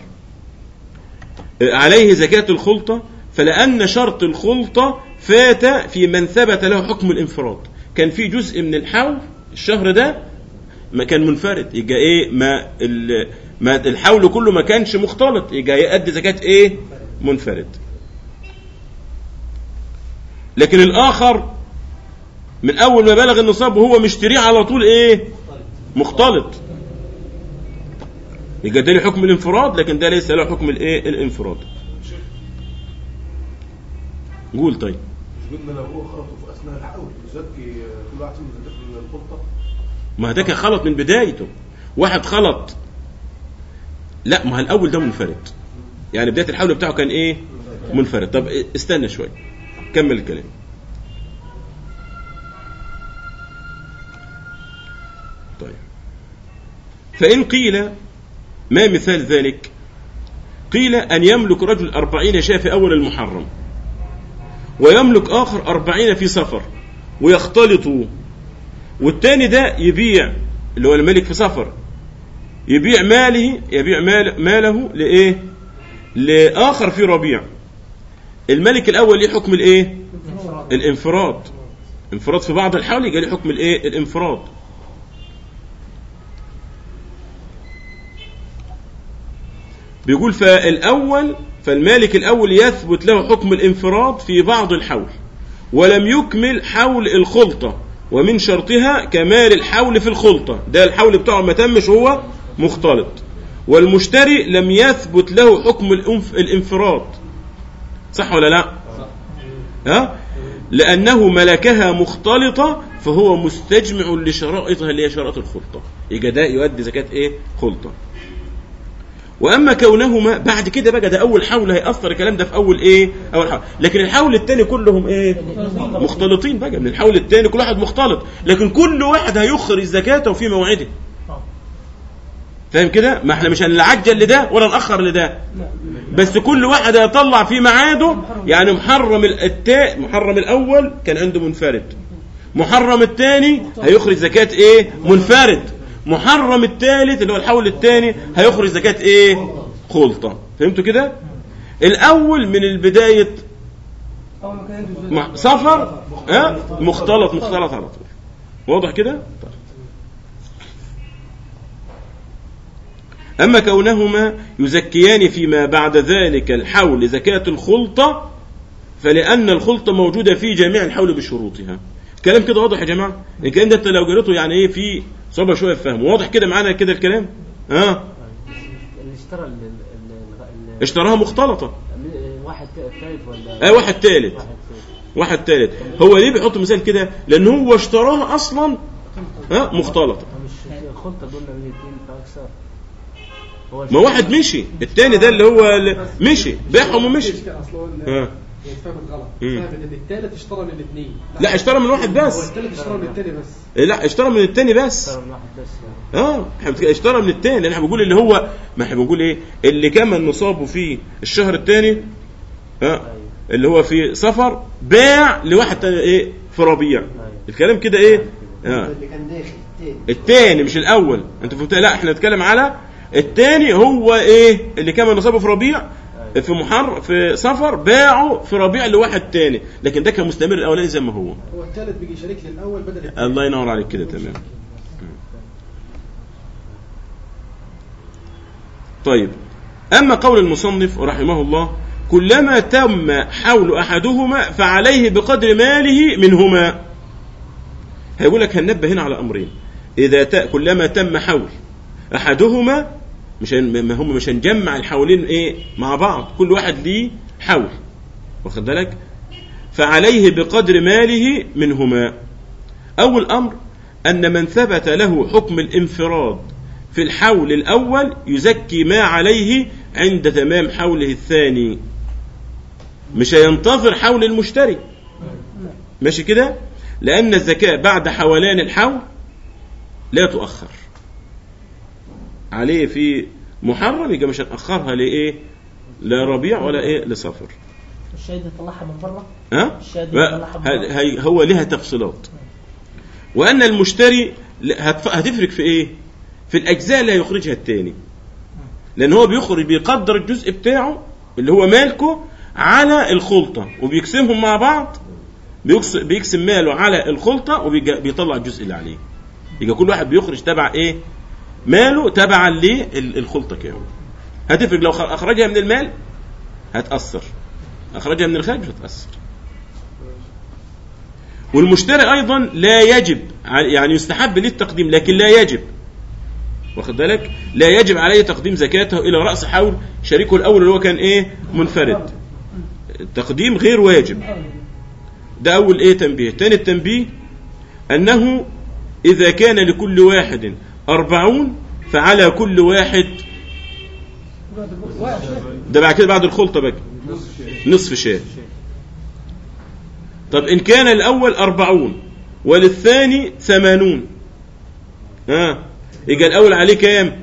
عليه زكاة الخلطة فلأن شرط الخلطة فات في من ثبت له حكم الانفراد كان في جزء من الحول الشهر ده ما كان منفرد يبقى ايه ما ال- ما الحول كله ما كانش مختلط يبقى يؤدي زكاة ايه منفرد لكن الاخر من اول ما بلغ النصاب وهو مشتريه على طول ايه مختلط يبقى ده له حكم الانفراد لكن ده ليس له حكم الايه الانفراد قول طيب مش قلنا لو هو خلطه في اثناء الحول يزكي كل واحد فيهم يزكي الخلطه ما ده كان خلط من بدايته واحد خلط لا ما هو الاول ده منفرد يعني بدايه الحول بتاعه كان ايه منفرد طب استنى شوي كمل الكلام طيب فإن قيل ما مثال ذلك قيل أن يملك رجل أربعين شاة في أول المحرم ويملك آخر أربعين في سفر ويختلطوا والتاني ده يبيع اللي هو الملك في سفر يبيع ماله يبيع مال ماله لإيه لآخر في ربيع الملك الأول ليه حكم الإيه الانفراد انفراد في بعض الحال يجي ليه حكم الإيه الانفراد بيقول فالأول فالمالك الأول يثبت له حكم الانفراد في بعض الحول ولم يكمل حول الخلطة ومن شرطها كمال الحول في الخلطة ده الحول بتاعه ما تمش هو مختلط والمشتري لم يثبت له حكم الانف- الانفراد صح ولا لا ها لأنه ملكها مختلطة فهو مستجمع لشرائطها اللي هي شرائط الخلطة يبقى ده يؤدي زكاة ايه خلطة واما كونهما بعد كده بقى ده اول حول هيأثر الكلام ده في اول ايه اول حول لكن الحول الثاني كلهم ايه مختلطين بقى من الحول الثاني كل واحد مختلط لكن كل واحد هيخرج زكاته في موعده فاهم كده ما احنا مش هنعجل لده ولا نأخر لده بس كل واحد هيطلع في ميعاده يعني محرم التا محرم الاول كان عنده منفرد محرم الثاني هيخرج زكاة ايه منفرد محرم الثالث اللي هو الحول الثاني هيخرج زكاة ايه خلطة فهمتوا كده الاول من البداية اول ما كان عنده زوج. مع- سفر ها مختلط مختلط على طول واضح كده طيب. أما كونهما يزكيان فيما بعد ذلك الحول زكاة الخلطة فلأن الخلطة موجودة في جميع الحول بشروطها كلام كده واضح يا جماعة الكلام ده انت لو قريته يعني ايه في صعوبة شوية في فهمه واضح كده معانا كده الكلام ها اللي اشترى ال- ال- ال- اشتراها مختلطة ال- واحد ثالث ولا اه واحد ثالث واحد ثالث واحد ثالث هو ليه بيحط مثال كده لان هو اشتراها اصلا ها مختلطة مش الخلطة دول 200 فاكثر ما واحد مشي التاني ده اللي هو اللي مشي بيعهم ومشي اصل هو ال- اه فاهم غلط مم. فاهم ان الثالث اشترى من الاثنين لا اشترى من واحد هو بس الثالث اشترى من الثاني بس لا اشترى من التاني بس صار من واحد بس يعني. اه احنا بنتك- اشترى من التاني لان احنا بنقول اللي هو ما احنا بنقول ايه اللي كان نصابه في الشهر التاني اه اللي هو في سفر باع لواحد تاني ايه في ربيع الكلام كده ايه اه اللي كان داخل التاني التاني مش الاول انت فهمت لا احنا نتكلم على التاني هو ايه اللي كان نصابه في ربيع في محر في سفر باعه في ربيع لواحد تاني لكن ده كان مستمر الاولاني زي ما هو هو الثالث بيجي شريك للاول بدل الثاني الله ينور عليك كده تمام طيب أما قول المصنف رحمه الله كلما تم حول أحدهما فعليه بقدر ماله منهما هيقول لك هننبه هنا على أمرين إذا ت... كلما تم حول أحدهما مش هن... ما هم مش هنجمع الحولين إيه مع بعض كل واحد ليه حول واخد بالك فعليه بقدر ماله منهما أول أمر أن من ثبت له حكم الانفراد في الحول الأول يزكي ما عليه عند تمام حوله الثاني مش هينتظر حول المشتري ماشي كده لأن الزكاة بعد حولان الحول لا تؤخر عليه في محرم يبقى مش هنأخرها لإيه لا ربيع ولا إيه لصفر الشاهد يطلعها من بره ها الشاهد ما- يطلعها من ه- بره. هي- هو لها تفصيلات وأن المشتري ل- هتف- هتفرق في إيه في الأجزاء اللي هيخرجها التاني لأن هو بيخرج بيقدر الجزء بتاعه اللي هو مالكه على الخلطة وبيقسمهم مع بعض بيقس- بيقسم ماله على الخلطة وبيطلع الجزء اللي عليه يبقى كل واحد بيخرج تبع ايه ماله تبعا للخلطة كام هتفرق لو خ- اخرجها من المال هتأثر اخرجها من الخارج مش هتأثر والمشتري ايضا لا يجب ع- يعني يستحب ليه التقديم لكن لا يجب واخد بالك لا يجب عليه تقديم زكاته الى راس حول شريكه الاول اللي هو كان ايه منفرد التقديم غير واجب ده اول ايه تنبيه تاني التنبيه انه اذا كان لكل واحد أربعون فعلى كل واحد ده بعد كده بعد الخلطة بقى نصف شاة طب إن كان الأول أربعون وللثاني ثمانون ها يبقى الأول عليه كام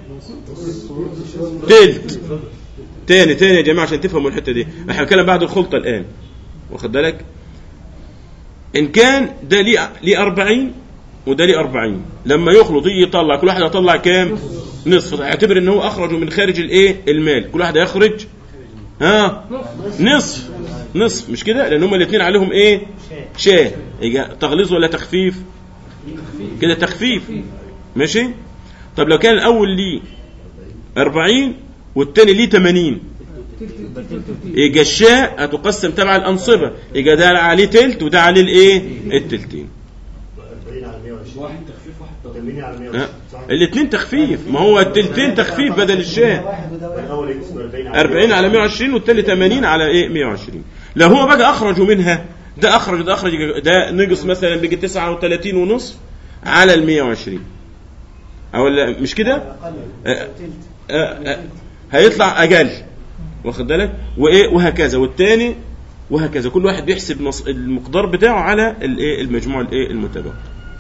تلت تاني تاني يا جماعة عشان تفهموا الحتة دي احنا بنتكلم بعد الخلطة الآن واخد بالك إن كان ده ليه ليه 40 وده ليه 40 لما يخلط يجي يطلع كل واحد هيطلع كام؟ نصف اعتبر ان هو اخرجه من خارج الايه؟ المال كل واحد هيخرج ها نصف نصف مش كده؟ لان هما الاثنين عليهم ايه؟ شاه يجي تغليظ ولا تخفيف؟ كده تخفيف ماشي؟ طب لو كان الاول ليه 40 والثاني ليه 80 يبقى الشاة هتقسم تبع الأنصبة يبقى ده عليه تلت وده عليه الايه؟ التلتين 40 على 120 واحد تخفيف واحد تغليظ 80 على ها؟ 120 صح؟ الاثنين تخفيف ما هو التلتين تخفيف بدل الشاة واحد وده واحد الاول يقسم 40 على 40 على 120 والتاني 80 على ايه 120 لو هو بقى اخرجوا منها ده اخرج ده اخرج ده نقص مثلا بيجي 39 ونصف على ال 120 او لا مش كده اقل آه، تلت آه، آه، هيطلع اقل واخد بالك وايه وهكذا والتاني وهكذا كل واحد بيحسب نص- المقدار بتاعه على الايه المجموع الايه المتبقي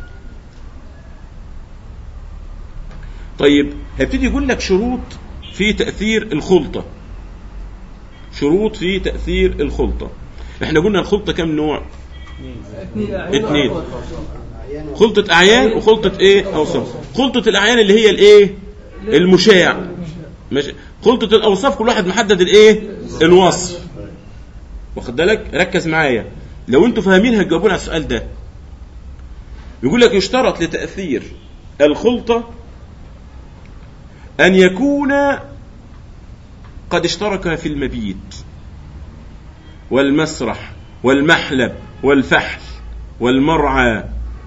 طيب هيبتدي يقول لك شروط في تأثير الخلطة شروط في تأثير الخلطة احنا قلنا الخلطة كم نوع اثنين خلطة أعيان وخلطة إيه أوصاف خلطة الأعيان اللي هي الإيه المشاع ماشي خلطة الأوصاف كل واحد محدد الإيه الوصف واخد بالك ركز معايا لو انتوا فاهمين هتجاوبون على السؤال ده يقول لك يشترط لتأثير الخلطة أن يكون قد اشترك في المبيت والمسرح والمحلب والفحل والمرعى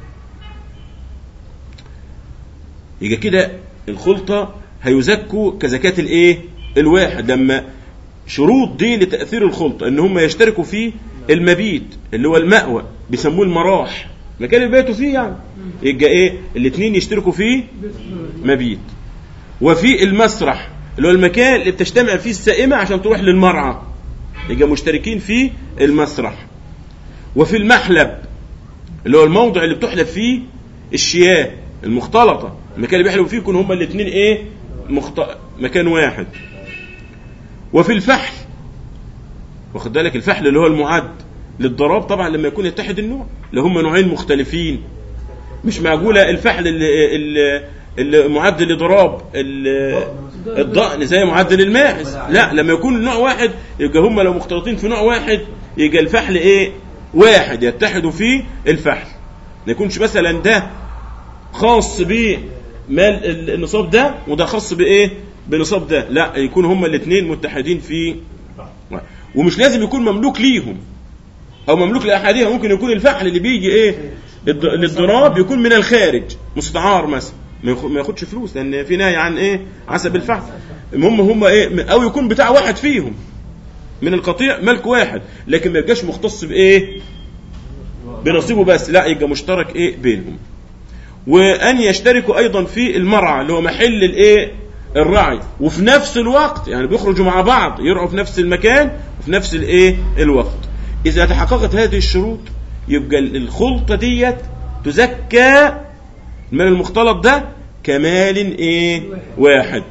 يبقى كده الخلطة هيزكوا كزكاة الايه الواحد لما شروط دي لتأثير الخلطة ان هم يشتركوا في المبيت اللي هو المأوى بيسموه المراح مكان اللي بيتوا فيه يعني يبقى ايه الاثنين يشتركوا فيه مبيت وفي المسرح اللي هو المكان اللي بتجتمع فيه السائمة عشان تروح للمرعى يبقى مشتركين في المسرح وفي المحلب اللي هو الموضع اللي بتحلب فيه الشياه المختلطة المكان اللي بيحلبوا فيه يكون هما الاثنين ايه مخت... مكان واحد وفي الفحل واخد بالك الفحل اللي هو المعد للضراب طبعا لما يكون يتحد النوع اللي هم نوعين مختلفين مش معقولة الفحل اللي, اللي, اللي معد لضراب ال- الضأن زي معد للماعز لا لما يكون النوع واحد يبقى هم لو مختلطين في نوع واحد يبقى الفحل ايه واحد يتحدوا فيه الفحل ما يكونش مثلا ده خاص بمال ال- النصاب ده وده خاص بايه بنصاب ده لا يكون هما الاثنين متحدين في واحد. ومش لازم يكون مملوك ليهم او مملوك لاحدهم ممكن يكون الفحل اللي بيجي ايه الض- للضراب يكون من الخارج مستعار مثلا ما ياخ- ما ياخدش فلوس لان في نهي عن ايه حسب الفحل المهم هم ايه او يكون بتاع واحد فيهم من القطيع ملك واحد لكن ما يبقاش مختص بايه بنصيبه بس لا يبقى مشترك ايه بينهم وان يشتركوا ايضا في المرعى اللي هو محل الايه الرعي وفي نفس الوقت يعني بيخرجوا مع بعض يرعوا في نفس المكان وفي نفس الايه الوقت اذا تحققت هذه الشروط يبقى الخلطه ديت تزكى المال المختلط ده كمال ايه واحد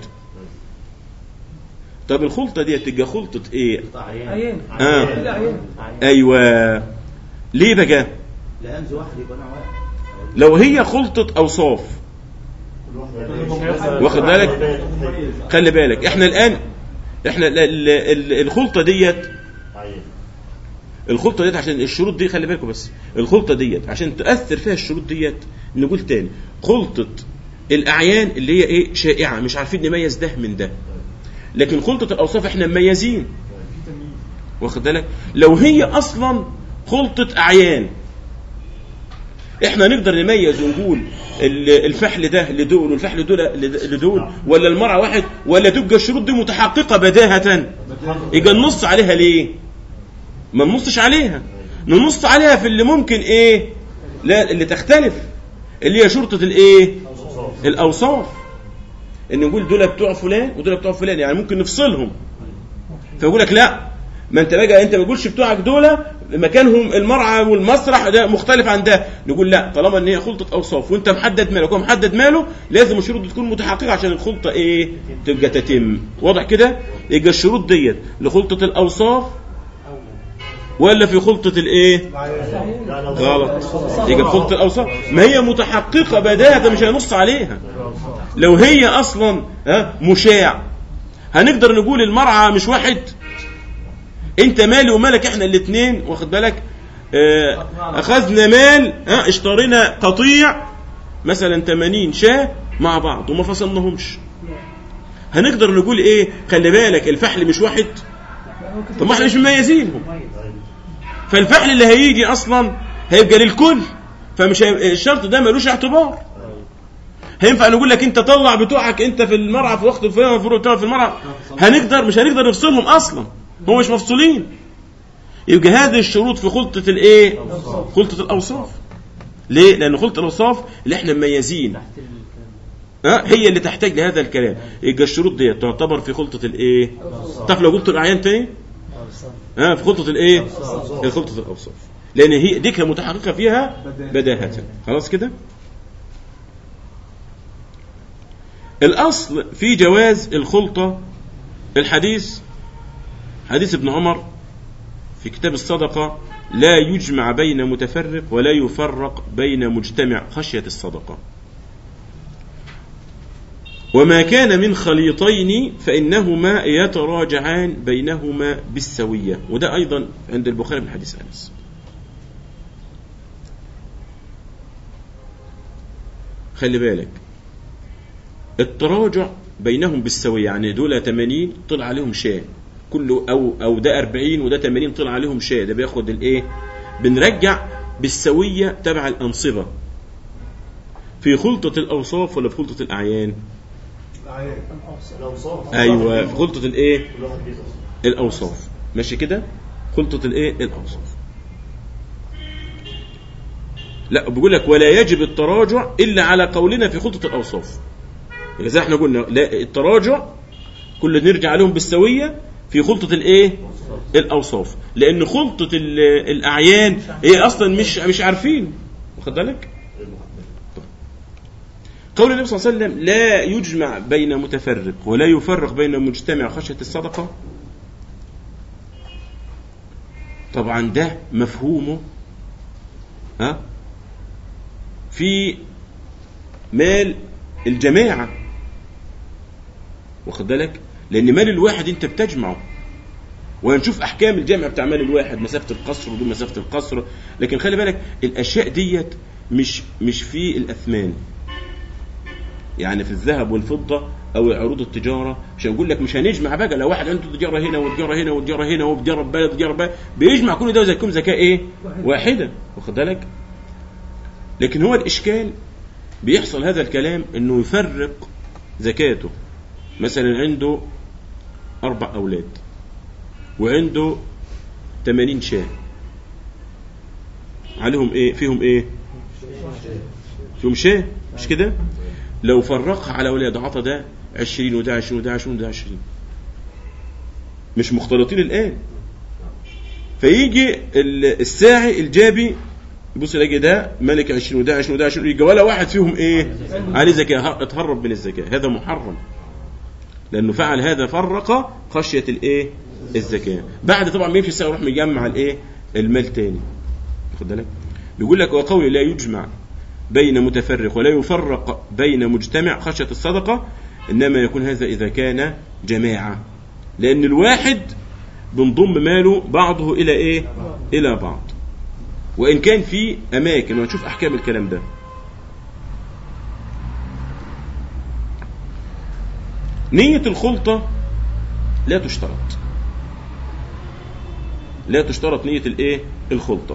طب الخلطه ديت تبقى خلطه ايه عيان آه. كده عيان ايوه ليه بقى لا همز واحد يبقى انا واحد لو هي خلطه اوصاف واخد بالك خلي بالك احنا الان احنا ال- ال- ال- الخلطه ديت الخلطه ديت عشان الشروط دي خلي بالكم بس الخلطه ديت عشان تاثر فيها الشروط ديت نقول تاني خلطه الاعيان اللي هي ايه شائعه مش عارفين نميز ده من ده لكن خلطه الاوصاف احنا مميزين واخد بالك لو هي اصلا خلطه اعيان احنا نقدر نميز ونقول ال- الفحل ده لدول والفحل دول لدول ولا المرأة واحد ولا تبقى الشروط دي متحققة بداهة يبقى ننص عليها ليه ما ننصش عليها ننص عليها في اللي ممكن ايه لا اللي تختلف اللي هي شرطة الايه الاوصاف ان نقول دول بتوع فلان ودول بتوع فلان يعني ممكن نفصلهم فيقول لك لا ما انت بقى انت ما تقولش بتوعك دول مكانهم المرعى والمسرح ده مختلف عن ده نقول لا طالما ان هي خلطه اوصاف وانت محدد مالك هو محدد ماله لازم الشروط دي تكون متحققه عشان الخلطه ايه تبقى تتم واضح كده يبقى الشروط ديت لخلطه الاوصاف ولا في خلطه الايه غلط يبقى خلطه الاوصاف ما هي متحققه بداهه مش هنص عليها لو هي اصلا ها مشاع هنقدر نقول المرعى مش واحد انت مالي ومالك احنا الاثنين واخد بالك اه اخذنا مال ها اشترينا قطيع مثلا 80 شاة مع بعض وما فصلناهمش هنقدر نقول ايه خلي بالك الفحل مش واحد طب ما احنا مش مميزينهم فالفحل اللي هيجي اصلا هيبقى للكل فمش هي... الشرط ده ملوش اعتبار هينفع نقول لك انت طلع بتوعك انت في المرعى في وقت الفلاني المفروض بتوعك في المرعى هنقدر مش هنقدر نفصلهم اصلا هم مش مفصولين يبقى هذه الشروط في خلطة الايه خلطة الاوصاف ليه لان خلطة الاوصاف اللي احنا مميزين ها هي اللي تحتاج لهذا الكلام يبقى الشروط دي تعتبر في خلطة الايه تعرف لو قلت الاعيان تاني ها في خلطة الايه خلطة الاوصاف لان هي دي كانت متحققة فيها بداهة خلاص كده الاصل في جواز الخلطة الحديث حديث ابن عمر في كتاب الصدقة لا يجمع بين متفرق ولا يفرق بين مجتمع خشية الصدقة وما كان من خليطين فإنهما يتراجعان بينهما بالسوية وده أيضا عند البخاري من حديث أنس خلي بالك التراجع بينهم بالسوية يعني دول 80 طلع عليهم شاه كله او او ده 40 وده 80 طلع عليهم شاه ده بياخد الايه بنرجع بالسويه تبع الانصبه في خلطه الاوصاف ولا في خلطه الاعيان ايوه في خلطه الايه الاوصاف ماشي كده خلطه الايه الاوصاف لا بيقول لك ولا يجب التراجع الا على قولنا في خلطه الاوصاف زي احنا قلنا لا التراجع كل نرجع عليهم بالسويه في خلطه الايه الاوصاف لان خلطه ال- الاعيان هي اصلا مش مش عارفين واخد بالك قول النبي صلى الله عليه وسلم لا يجمع بين متفرق ولا يفرق بين مجتمع خشيه الصدقه طبعا ده مفهومه ها في مال الجماعة واخد بالك لأن مال الواحد أنت بتجمعه وهنشوف أحكام الجمع بتاع مال الواحد مسافة القصر ودون مسافة القصر لكن خلي بالك الأشياء ديت مش مش في الأثمان يعني في الذهب والفضة أو عروض التجارة مش هنقول لك مش هنجمع بقى لو واحد عنده تجارة هنا وتجارة هنا وتجارة هنا وتجارة بلد وتجارة بلد بيجمع كل ده وزكاهم زكاة إيه؟ واحدة واخد بالك؟ لكن هو الإشكال بيحصل هذا الكلام إنه يفرق زكاته مثلا عنده أربع أولاد وعنده 80 شاة عليهم إيه؟ فيهم إيه؟ فيهم شاة مش كده؟ لو فرقها على أولاد عطى ده 20 وده 20 وده 20 وده 20 مش مختلطين الآن فيجي ال- الساعي الجابي يبص يلاقي ده ملك 20 وده 20 وده 20 يجي ولا واحد فيهم ايه عليه زكاه ه- اتهرب من الزكاه هذا محرم لانه فعل هذا فرق خشيه الايه الزكاه بعد طبعا ما يمشي الساعه يروح مجمع الايه المال تاني خد بالك بيقول لك وقول لا يجمع بين متفرق ولا يفرق بين مجتمع خشيه الصدقه انما يكون هذا اذا كان جماعه لان الواحد بنضم ماله بعضه الى ايه الى بعض وان كان في اماكن وهنشوف احكام الكلام ده نية الخلطة لا تشترط لا تشترط نية الايه الخلطة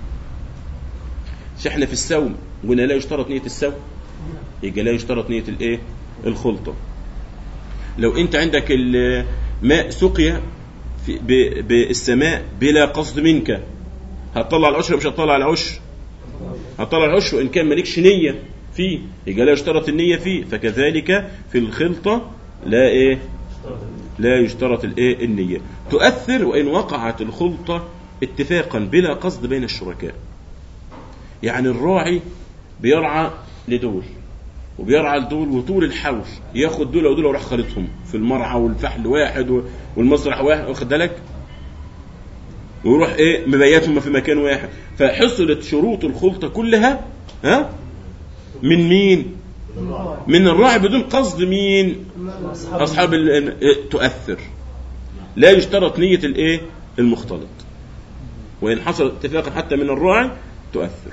مش احنا في السوم قلنا لا يشترط نية السوم يبقى لا يشترط نية الايه الخلطة لو انت عندك الماء سقيا في ب- بالسماء بلا قصد منك هتطلع العشر ولا مش هتطلع العشر هتطلع العشر وان كان مالكش نيه فيه يبقى لا يشترط النيه فيه فكذلك في الخلطه لا ايه لا يشترط الايه النيه تؤثر وان وقعت الخلطه اتفاقا بلا قصد بين الشركاء يعني الراعي بيرعى لدول وبيرعى لدول وطول الحول ياخد دول ودول ويروح خالطهم في المرعى والفحل واحد و- والمسرح واحد واخد بالك ويروح ايه مبيتهم في مكان واحد فحصلت شروط الخلطه كلها ها من مين من الراعي بدون قصد مين اصحاب ال- إيه؟ تؤثر لا يشترط نيه الايه المختلط وان حصل اتفاقا حتى من الراعي تؤثر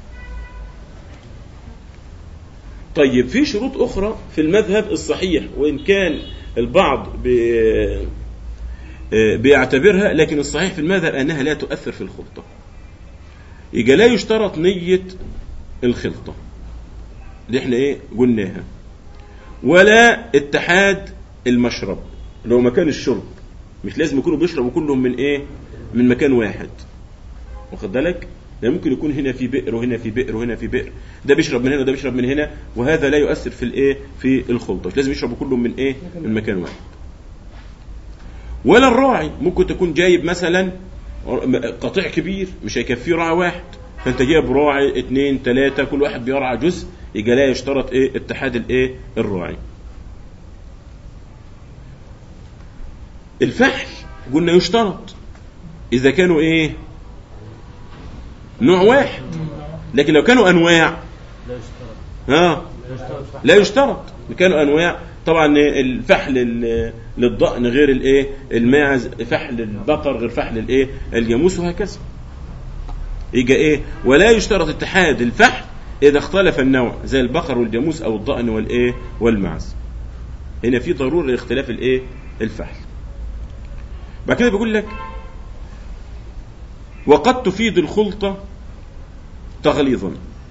طيب في شروط اخرى في المذهب الصحيح وان كان البعض بي بيعتبرها لكن الصحيح في المذهب انها لا تؤثر في الخلطه يبقى لا يشترط نيه الخلطه اللي احنا ايه قلناها ولا اتحاد المشرب اللي هو مكان الشرب مش لازم يكونوا بيشربوا كلهم من ايه من مكان واحد واخد بالك يعني ممكن يكون هنا في بئر وهنا في بئر وهنا في بئر ده بيشرب من هنا وده بيشرب من هنا وهذا لا يؤثر في الايه في الخلطه مش لازم يشربوا كلهم من ايه من مكان واحد ولا الراعي ممكن تكون جايب مثلا قطيع كبير مش هيكفيه راعي واحد فانت جايب راعي اثنين ثلاثة كل واحد بيرعى جزء يبقى لا يشترط ايه اتحاد الايه الراعي الفحل قلنا يشترط اذا كانوا ايه نوع واحد لكن لو كانوا انواع ها لا يشترط كانوا انواع طبعا الفحل ال- للضأن غير الايه الماعز فحل البقر غير فحل الايه الجاموس وهكذا يجي ايه ولا يشترط اتحاد الفحل اذا اختلف النوع زي البقر والجاموس او الضأن والايه والمعز هنا في ضروره لاختلاف الايه الفحل بعد كده بيقول لك وقد تفيد الخلطه تغليظا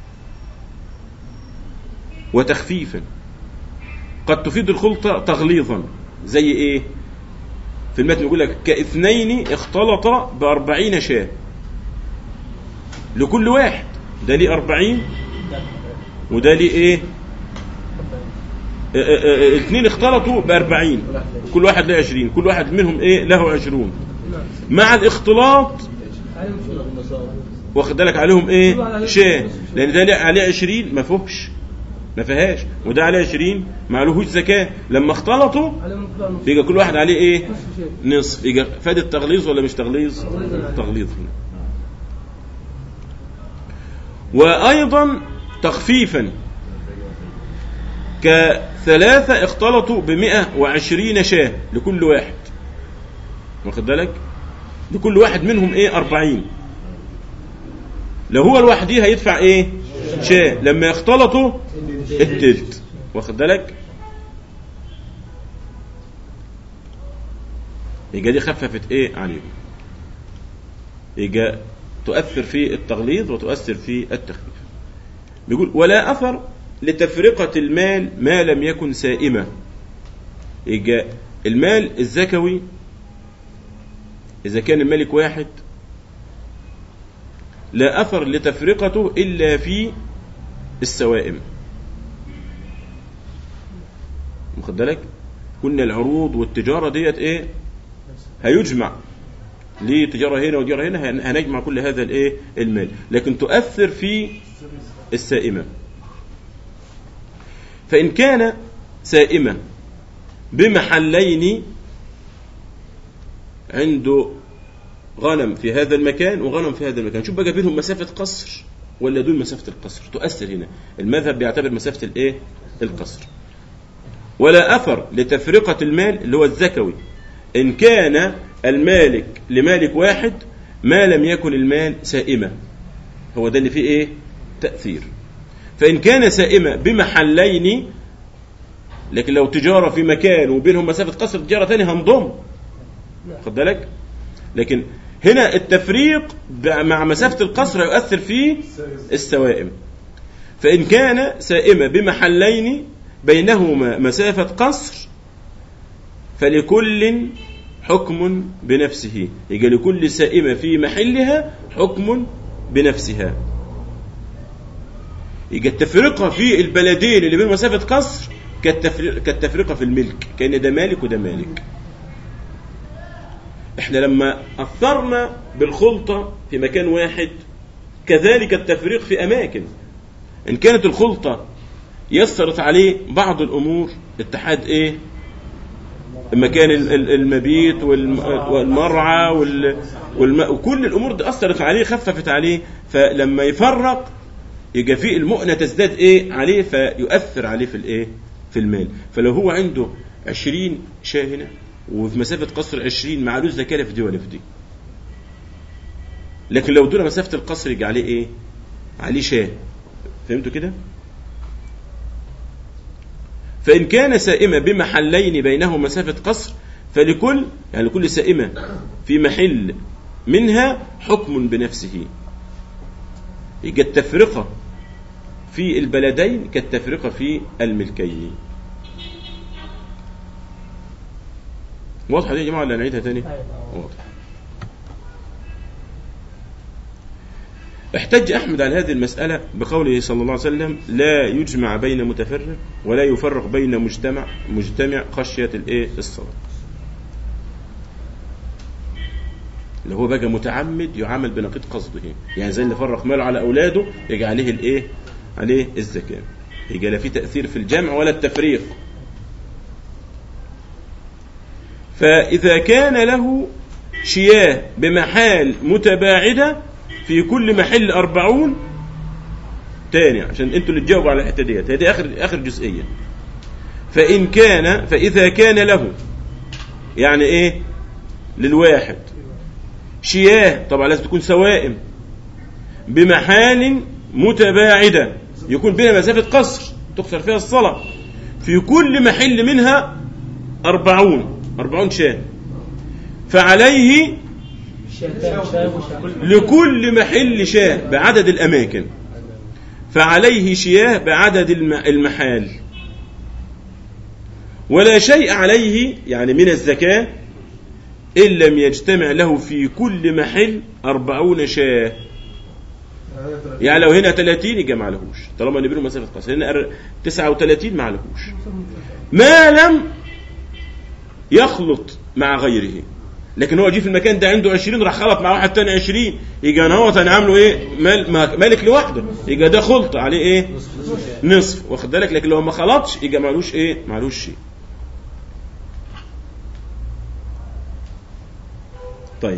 وتخفيفا قد تفيد الخلطة تغليظا زي ايه في المتن يقول لك كاثنين اختلط بأربعين شاة لكل واحد ده ليه أربعين وده ليه ايه اه، اه، اه، اثنين اختلطوا بأربعين كل واحد له عشرين كل واحد منهم ايه له عشرون مع الاختلاط عليهم شروط. واخد بالك عليهم ايه شاه لان ده ليه- عليه 20 ما فيهوش ما فيهاش وده عليه 20 ما عليهوش زكاه لما اختلطوا عليهم مقدار نص يبقى كل واحد عليه ايه نصف شيء نصف يبقى فاد التغليظ ولا مش تغليظ تغليظ هنا وايضا تخفيفا كثلاثة اختلطوا بمئة وعشرين شاة لكل واحد واخد بالك لكل واحد منهم ايه أربعين لو هو لوحده هيدفع ايه شاة لما يختلطوا التلت واخد بالك يبقى دي خففت ايه عليهم يبقى تؤثر في التغليظ وتؤثر في التخفيف بيقول ولا اثر لتفرقة المال ما لم يكن سائمة يبقى المال الزكوي إذا كان الملك واحد لا أثر لتفرقته إلا في السوائم واخد بالك كنا العروض والتجارة ديت إيه هيجمع ليه تجارة هنا وتجارة هنا هن- هنجمع كل هذا الإيه المال لكن تؤثر في السائمة فإن كان سائمة بمحلين عنده غنم في هذا المكان وغنم في هذا المكان شوف بقى بينهم مسافة قصر ولا دون مسافة القصر تؤثر هنا المذهب بيعتبر مسافة الايه القصر ولا أثر لتفرقة المال اللي هو الزكوي إن كان المالك لمالك واحد ما لم يكن المال سائمة هو ده اللي فيه ايه تأثير فإن كان سائمة بمحلين لكن لو تجارة في مكان وبينهم مسافة قصر تجارة ثانية هنضم خد بالك لكن هنا التفريق ب- مع مسافة القصر يؤثر في السوائم فإن كان سائمة بمحلين بينهما مسافة قصر فلكل حكم بنفسه يجي لكل سائمة في محلها حكم بنفسها يبقى التفرقة في البلدين اللي بين مسافة قصر كالتفرقة, كالتفرقة في الملك كأن ده مالك وده مالك احنا لما أثرنا بالخلطة في مكان واحد كذلك التفريق في أماكن إن كانت الخلطة يسرت عليه بعض الأمور اتحاد إيه مكان ال- ال- المبيت والم- والمرعى وال- والم- وكل الأمور دي أثرت عليه خففت عليه فلما يفرق يبقى في المؤنة تزداد ايه عليه فيؤثر عليه في الايه في المال فلو هو عنده 20 شاه هنا وفي مسافة قصر 20 معلوش زكاة لا في دي ولا في دي لكن لو دون مسافة القصر يجي عليه ايه عليه شاه فهمتوا كده فإن كان سائمة بمحلين بينهما مسافة قصر فلكل يعني لكل سائمة في محل منها حكم بنفسه يبقى التفرقة في البلدين كالتفرقة في الملكين واضحة دي يا جماعة ولا نعيدها تاني واضح احتج أحمد على هذه المسألة بقوله صلى الله عليه وسلم لا يجمع بين متفرق ولا يفرق بين مجتمع مجتمع خشية الايه الصلاة اللي هو بقى متعمد يعامل بنقيض قصده يعني زي اللي فرق ماله على اولاده يجي عليه الايه عليه الزكاه يجي لا في تاثير في الجمع ولا التفريق فاذا كان له شياه بمحال متباعده في كل محل أربعون تاني عشان انتوا اللي تجاوبوا على الحته ديت هذه اخر اخر جزئيه فان كان فاذا كان له يعني ايه للواحد شياه طبعا لازم تكون سوائم بمحال متباعدة يكون بينها مسافة قصر تقصر فيها الصلاة في كل محل منها أربعون أربعون شاه فعليه شاة شاة وشاة لكل محل شاه بعدد الأماكن فعليه شياه بعدد الم- المحال ولا شيء عليه يعني من الزكاة إن لم يجتمع له في كل محل أربعون شاه يعني لو هنا 30 يبقى ما عليهوش طالما ان بينهم مسافه قصر هنا أر- 39 ما عليهوش ما لم يخلط مع غيره لكن هو جه في المكان ده عنده 20 راح خلط مع واحد تاني 20 يبقى انا هو انا عامله ايه مال ما- مالك لوحده يبقى ده خلط عليه ايه نصف واخد بالك لكن لو ما خلطش يبقى معلوش ايه معلوش شيء طيب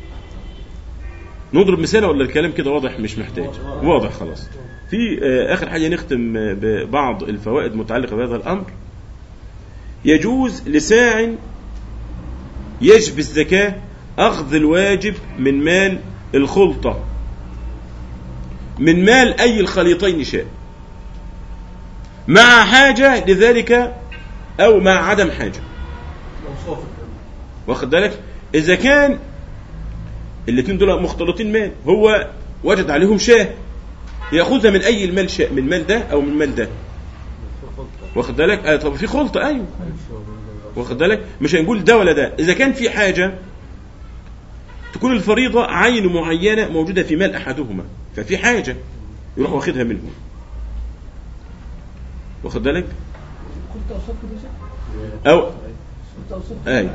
نضرب مثال ولا الكلام كده واضح مش محتاج واضح خلاص في آه، اخر حاجه نختم آه، ببعض الفوائد المتعلقه بهذا الامر يجوز لساع يجب الزكاه اخذ الواجب من مال الخلطه من مال اي الخليطين شاء مع حاجه لذلك او مع عدم حاجه الاوصاف الكامله واخد بالك اذا كان الاثنين دول مختلطين مال هو وجد عليهم شاه ياخذها من اي المال شاء من المال ده او من المال ده واخد بالك آه طب في خلطه ايوه واخد بالك مش هنقول ده ولا ده اذا كان في حاجه تكون الفريضه عين معينه موجوده في مال احدهما ففي حاجه يروح واخدها منه واخد بالك قلت اوصاف كده شيء او قلت اوصاف أي.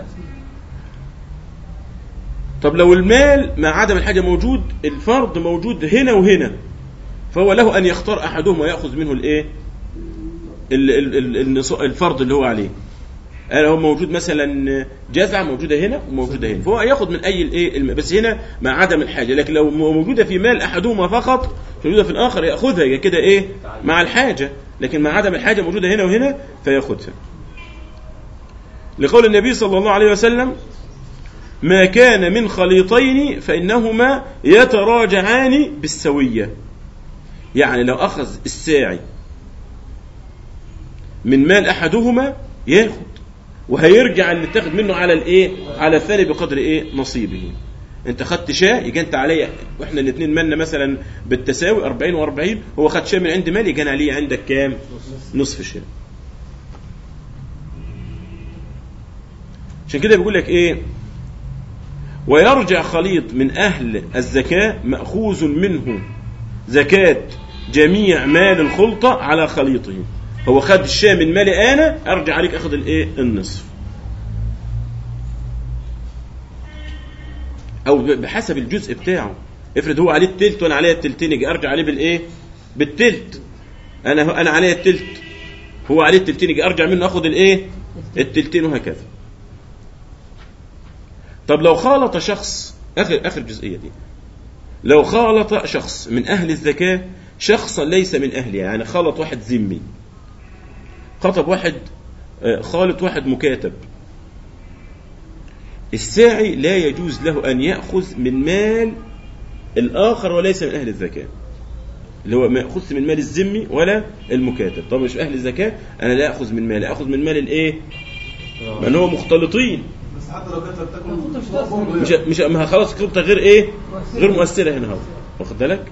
طب لو المال مع عدم الحاجة موجود الفرض موجود هنا وهنا فهو له أن يختار أحدهما ويأخذ منه الإيه ال- ال- ال- النص- الفرض اللي هو عليه أنا هو موجود مثلا جزعة موجودة هنا وموجودة هنا فهو ياخذ من أي الإيه الم- بس هنا مع عدم الحاجة لكن لو موجودة في مال أحدهما فقط موجودة في الآخر يأخذها يبقى كده إيه مع الحاجة لكن مع عدم الحاجة موجودة هنا وهنا فيأخذها لقول النبي صلى الله عليه وسلم ما كان من خليطين فإنهما يتراجعان بالسوية يعني لو أخذ الساعي من مال أحدهما ياخد وهيرجع اللي تاخد منه على الايه على الثاني بقدر ايه نصيبه انت خدت شاه يجي انت عليا واحنا الاثنين مالنا مثلا بالتساوي 40 و40 هو خد شاه من عند مالي يجي انا عليه عندك كام نصف شاه عشان كده بيقول لك ايه ويرجع خليط من اهل الزكاه ماخوذ منه زكاه جميع مال الخلطه على خليطه هو خد الشاه من مالي انا ارجع عليك اخذ الايه النصف او بحسب الجزء بتاعه افرض هو عليه التلت وانا عليه التلتين يجي ارجع عليه بالايه بالتلت انا انا عليه التلت هو عليه التلتين يجي ارجع منه اخذ الايه التلتين وهكذا طب لو خالط شخص اخر اخر جزئيه دي لو خالط شخص من اهل الزكاه شخصا ليس من اهلها يعني خالط واحد ذمي خطب واحد آه، خالط واحد مكاتب الساعي لا يجوز له ان ياخذ من مال الاخر وليس من اهل الزكاه اللي هو ما ياخذش من مال الذمي ولا المكاتب طب مش اهل الزكاه انا لا اخذ من مال اخذ من مال الايه من هو مختلطين بس حتى لو كانت بتاكل الخلطة مش لازم. مش مش ما خلاص خطه غير ايه غير مؤثره هنا اهو واخد بالك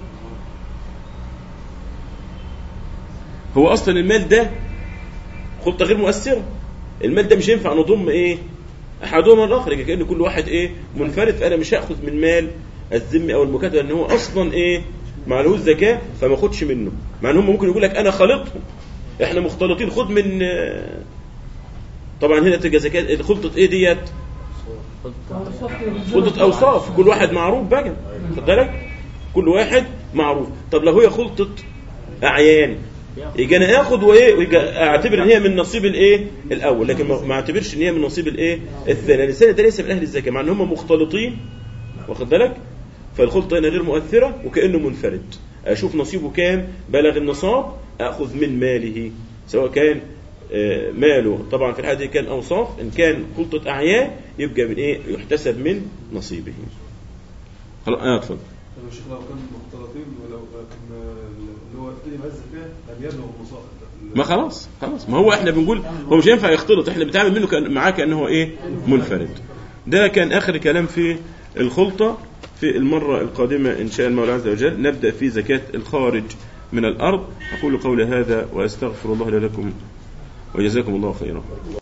هو اصلا المال ده خطه غير مؤثره المال ده مش ينفع نضم ايه احدهما الاخر يبقى كان كل واحد ايه منفرد فانا مش هاخذ من مال الذمي او المكاتب ان هو اصلا ايه معلوش زكاه فما اخدش منه مع ان هم ممكن يقول لك انا خالطهم احنا مختلطين خد من آه، طبعا هنا تبقى زكاه خلطه ايه ديت أوصاف كده بالظبط. خلطة أوصاف كل واحد معروف بقى خد بالك كل واحد معروف طب لو هي خلطة أعيان يجي أنا آخد وإيه ويجي أعتبر إن هي من نصيب الإيه الأول لكن ما ما أعتبرش إن هي من نصيب الإيه الثاني لأن الثاني ده ليس من أهل الزكاة مع إن هم مختلطين واخد بالك فالخلطة هنا غير مؤثرة وكأنه منفرد أشوف نصيبه كام بلغ النصاب أخذ من ماله سواء كان آه، ماله طبعا في الحالة دي كان أوصاف إن كان خلطة أعيان يبقى من إيه يحتسب من نصيبه خلاص آه اتفضل لو الشيخ لو كان مختلطين ولو كان اللي هو ابتدي مع الزكاه لم يبلغ المصاف ما خلاص خلاص ما هو احنا بنقول هو مش هينفع يختلط احنا بنتعامل منه كأن معاه كانه هو ايه منفرد ده كان اخر كلام في الخلطه في المره القادمه ان شاء المولى عز وجل نبدا في زكاه الخارج من الارض اقول قولي هذا واستغفر الله لي ولكم وجزاكم الله خيرا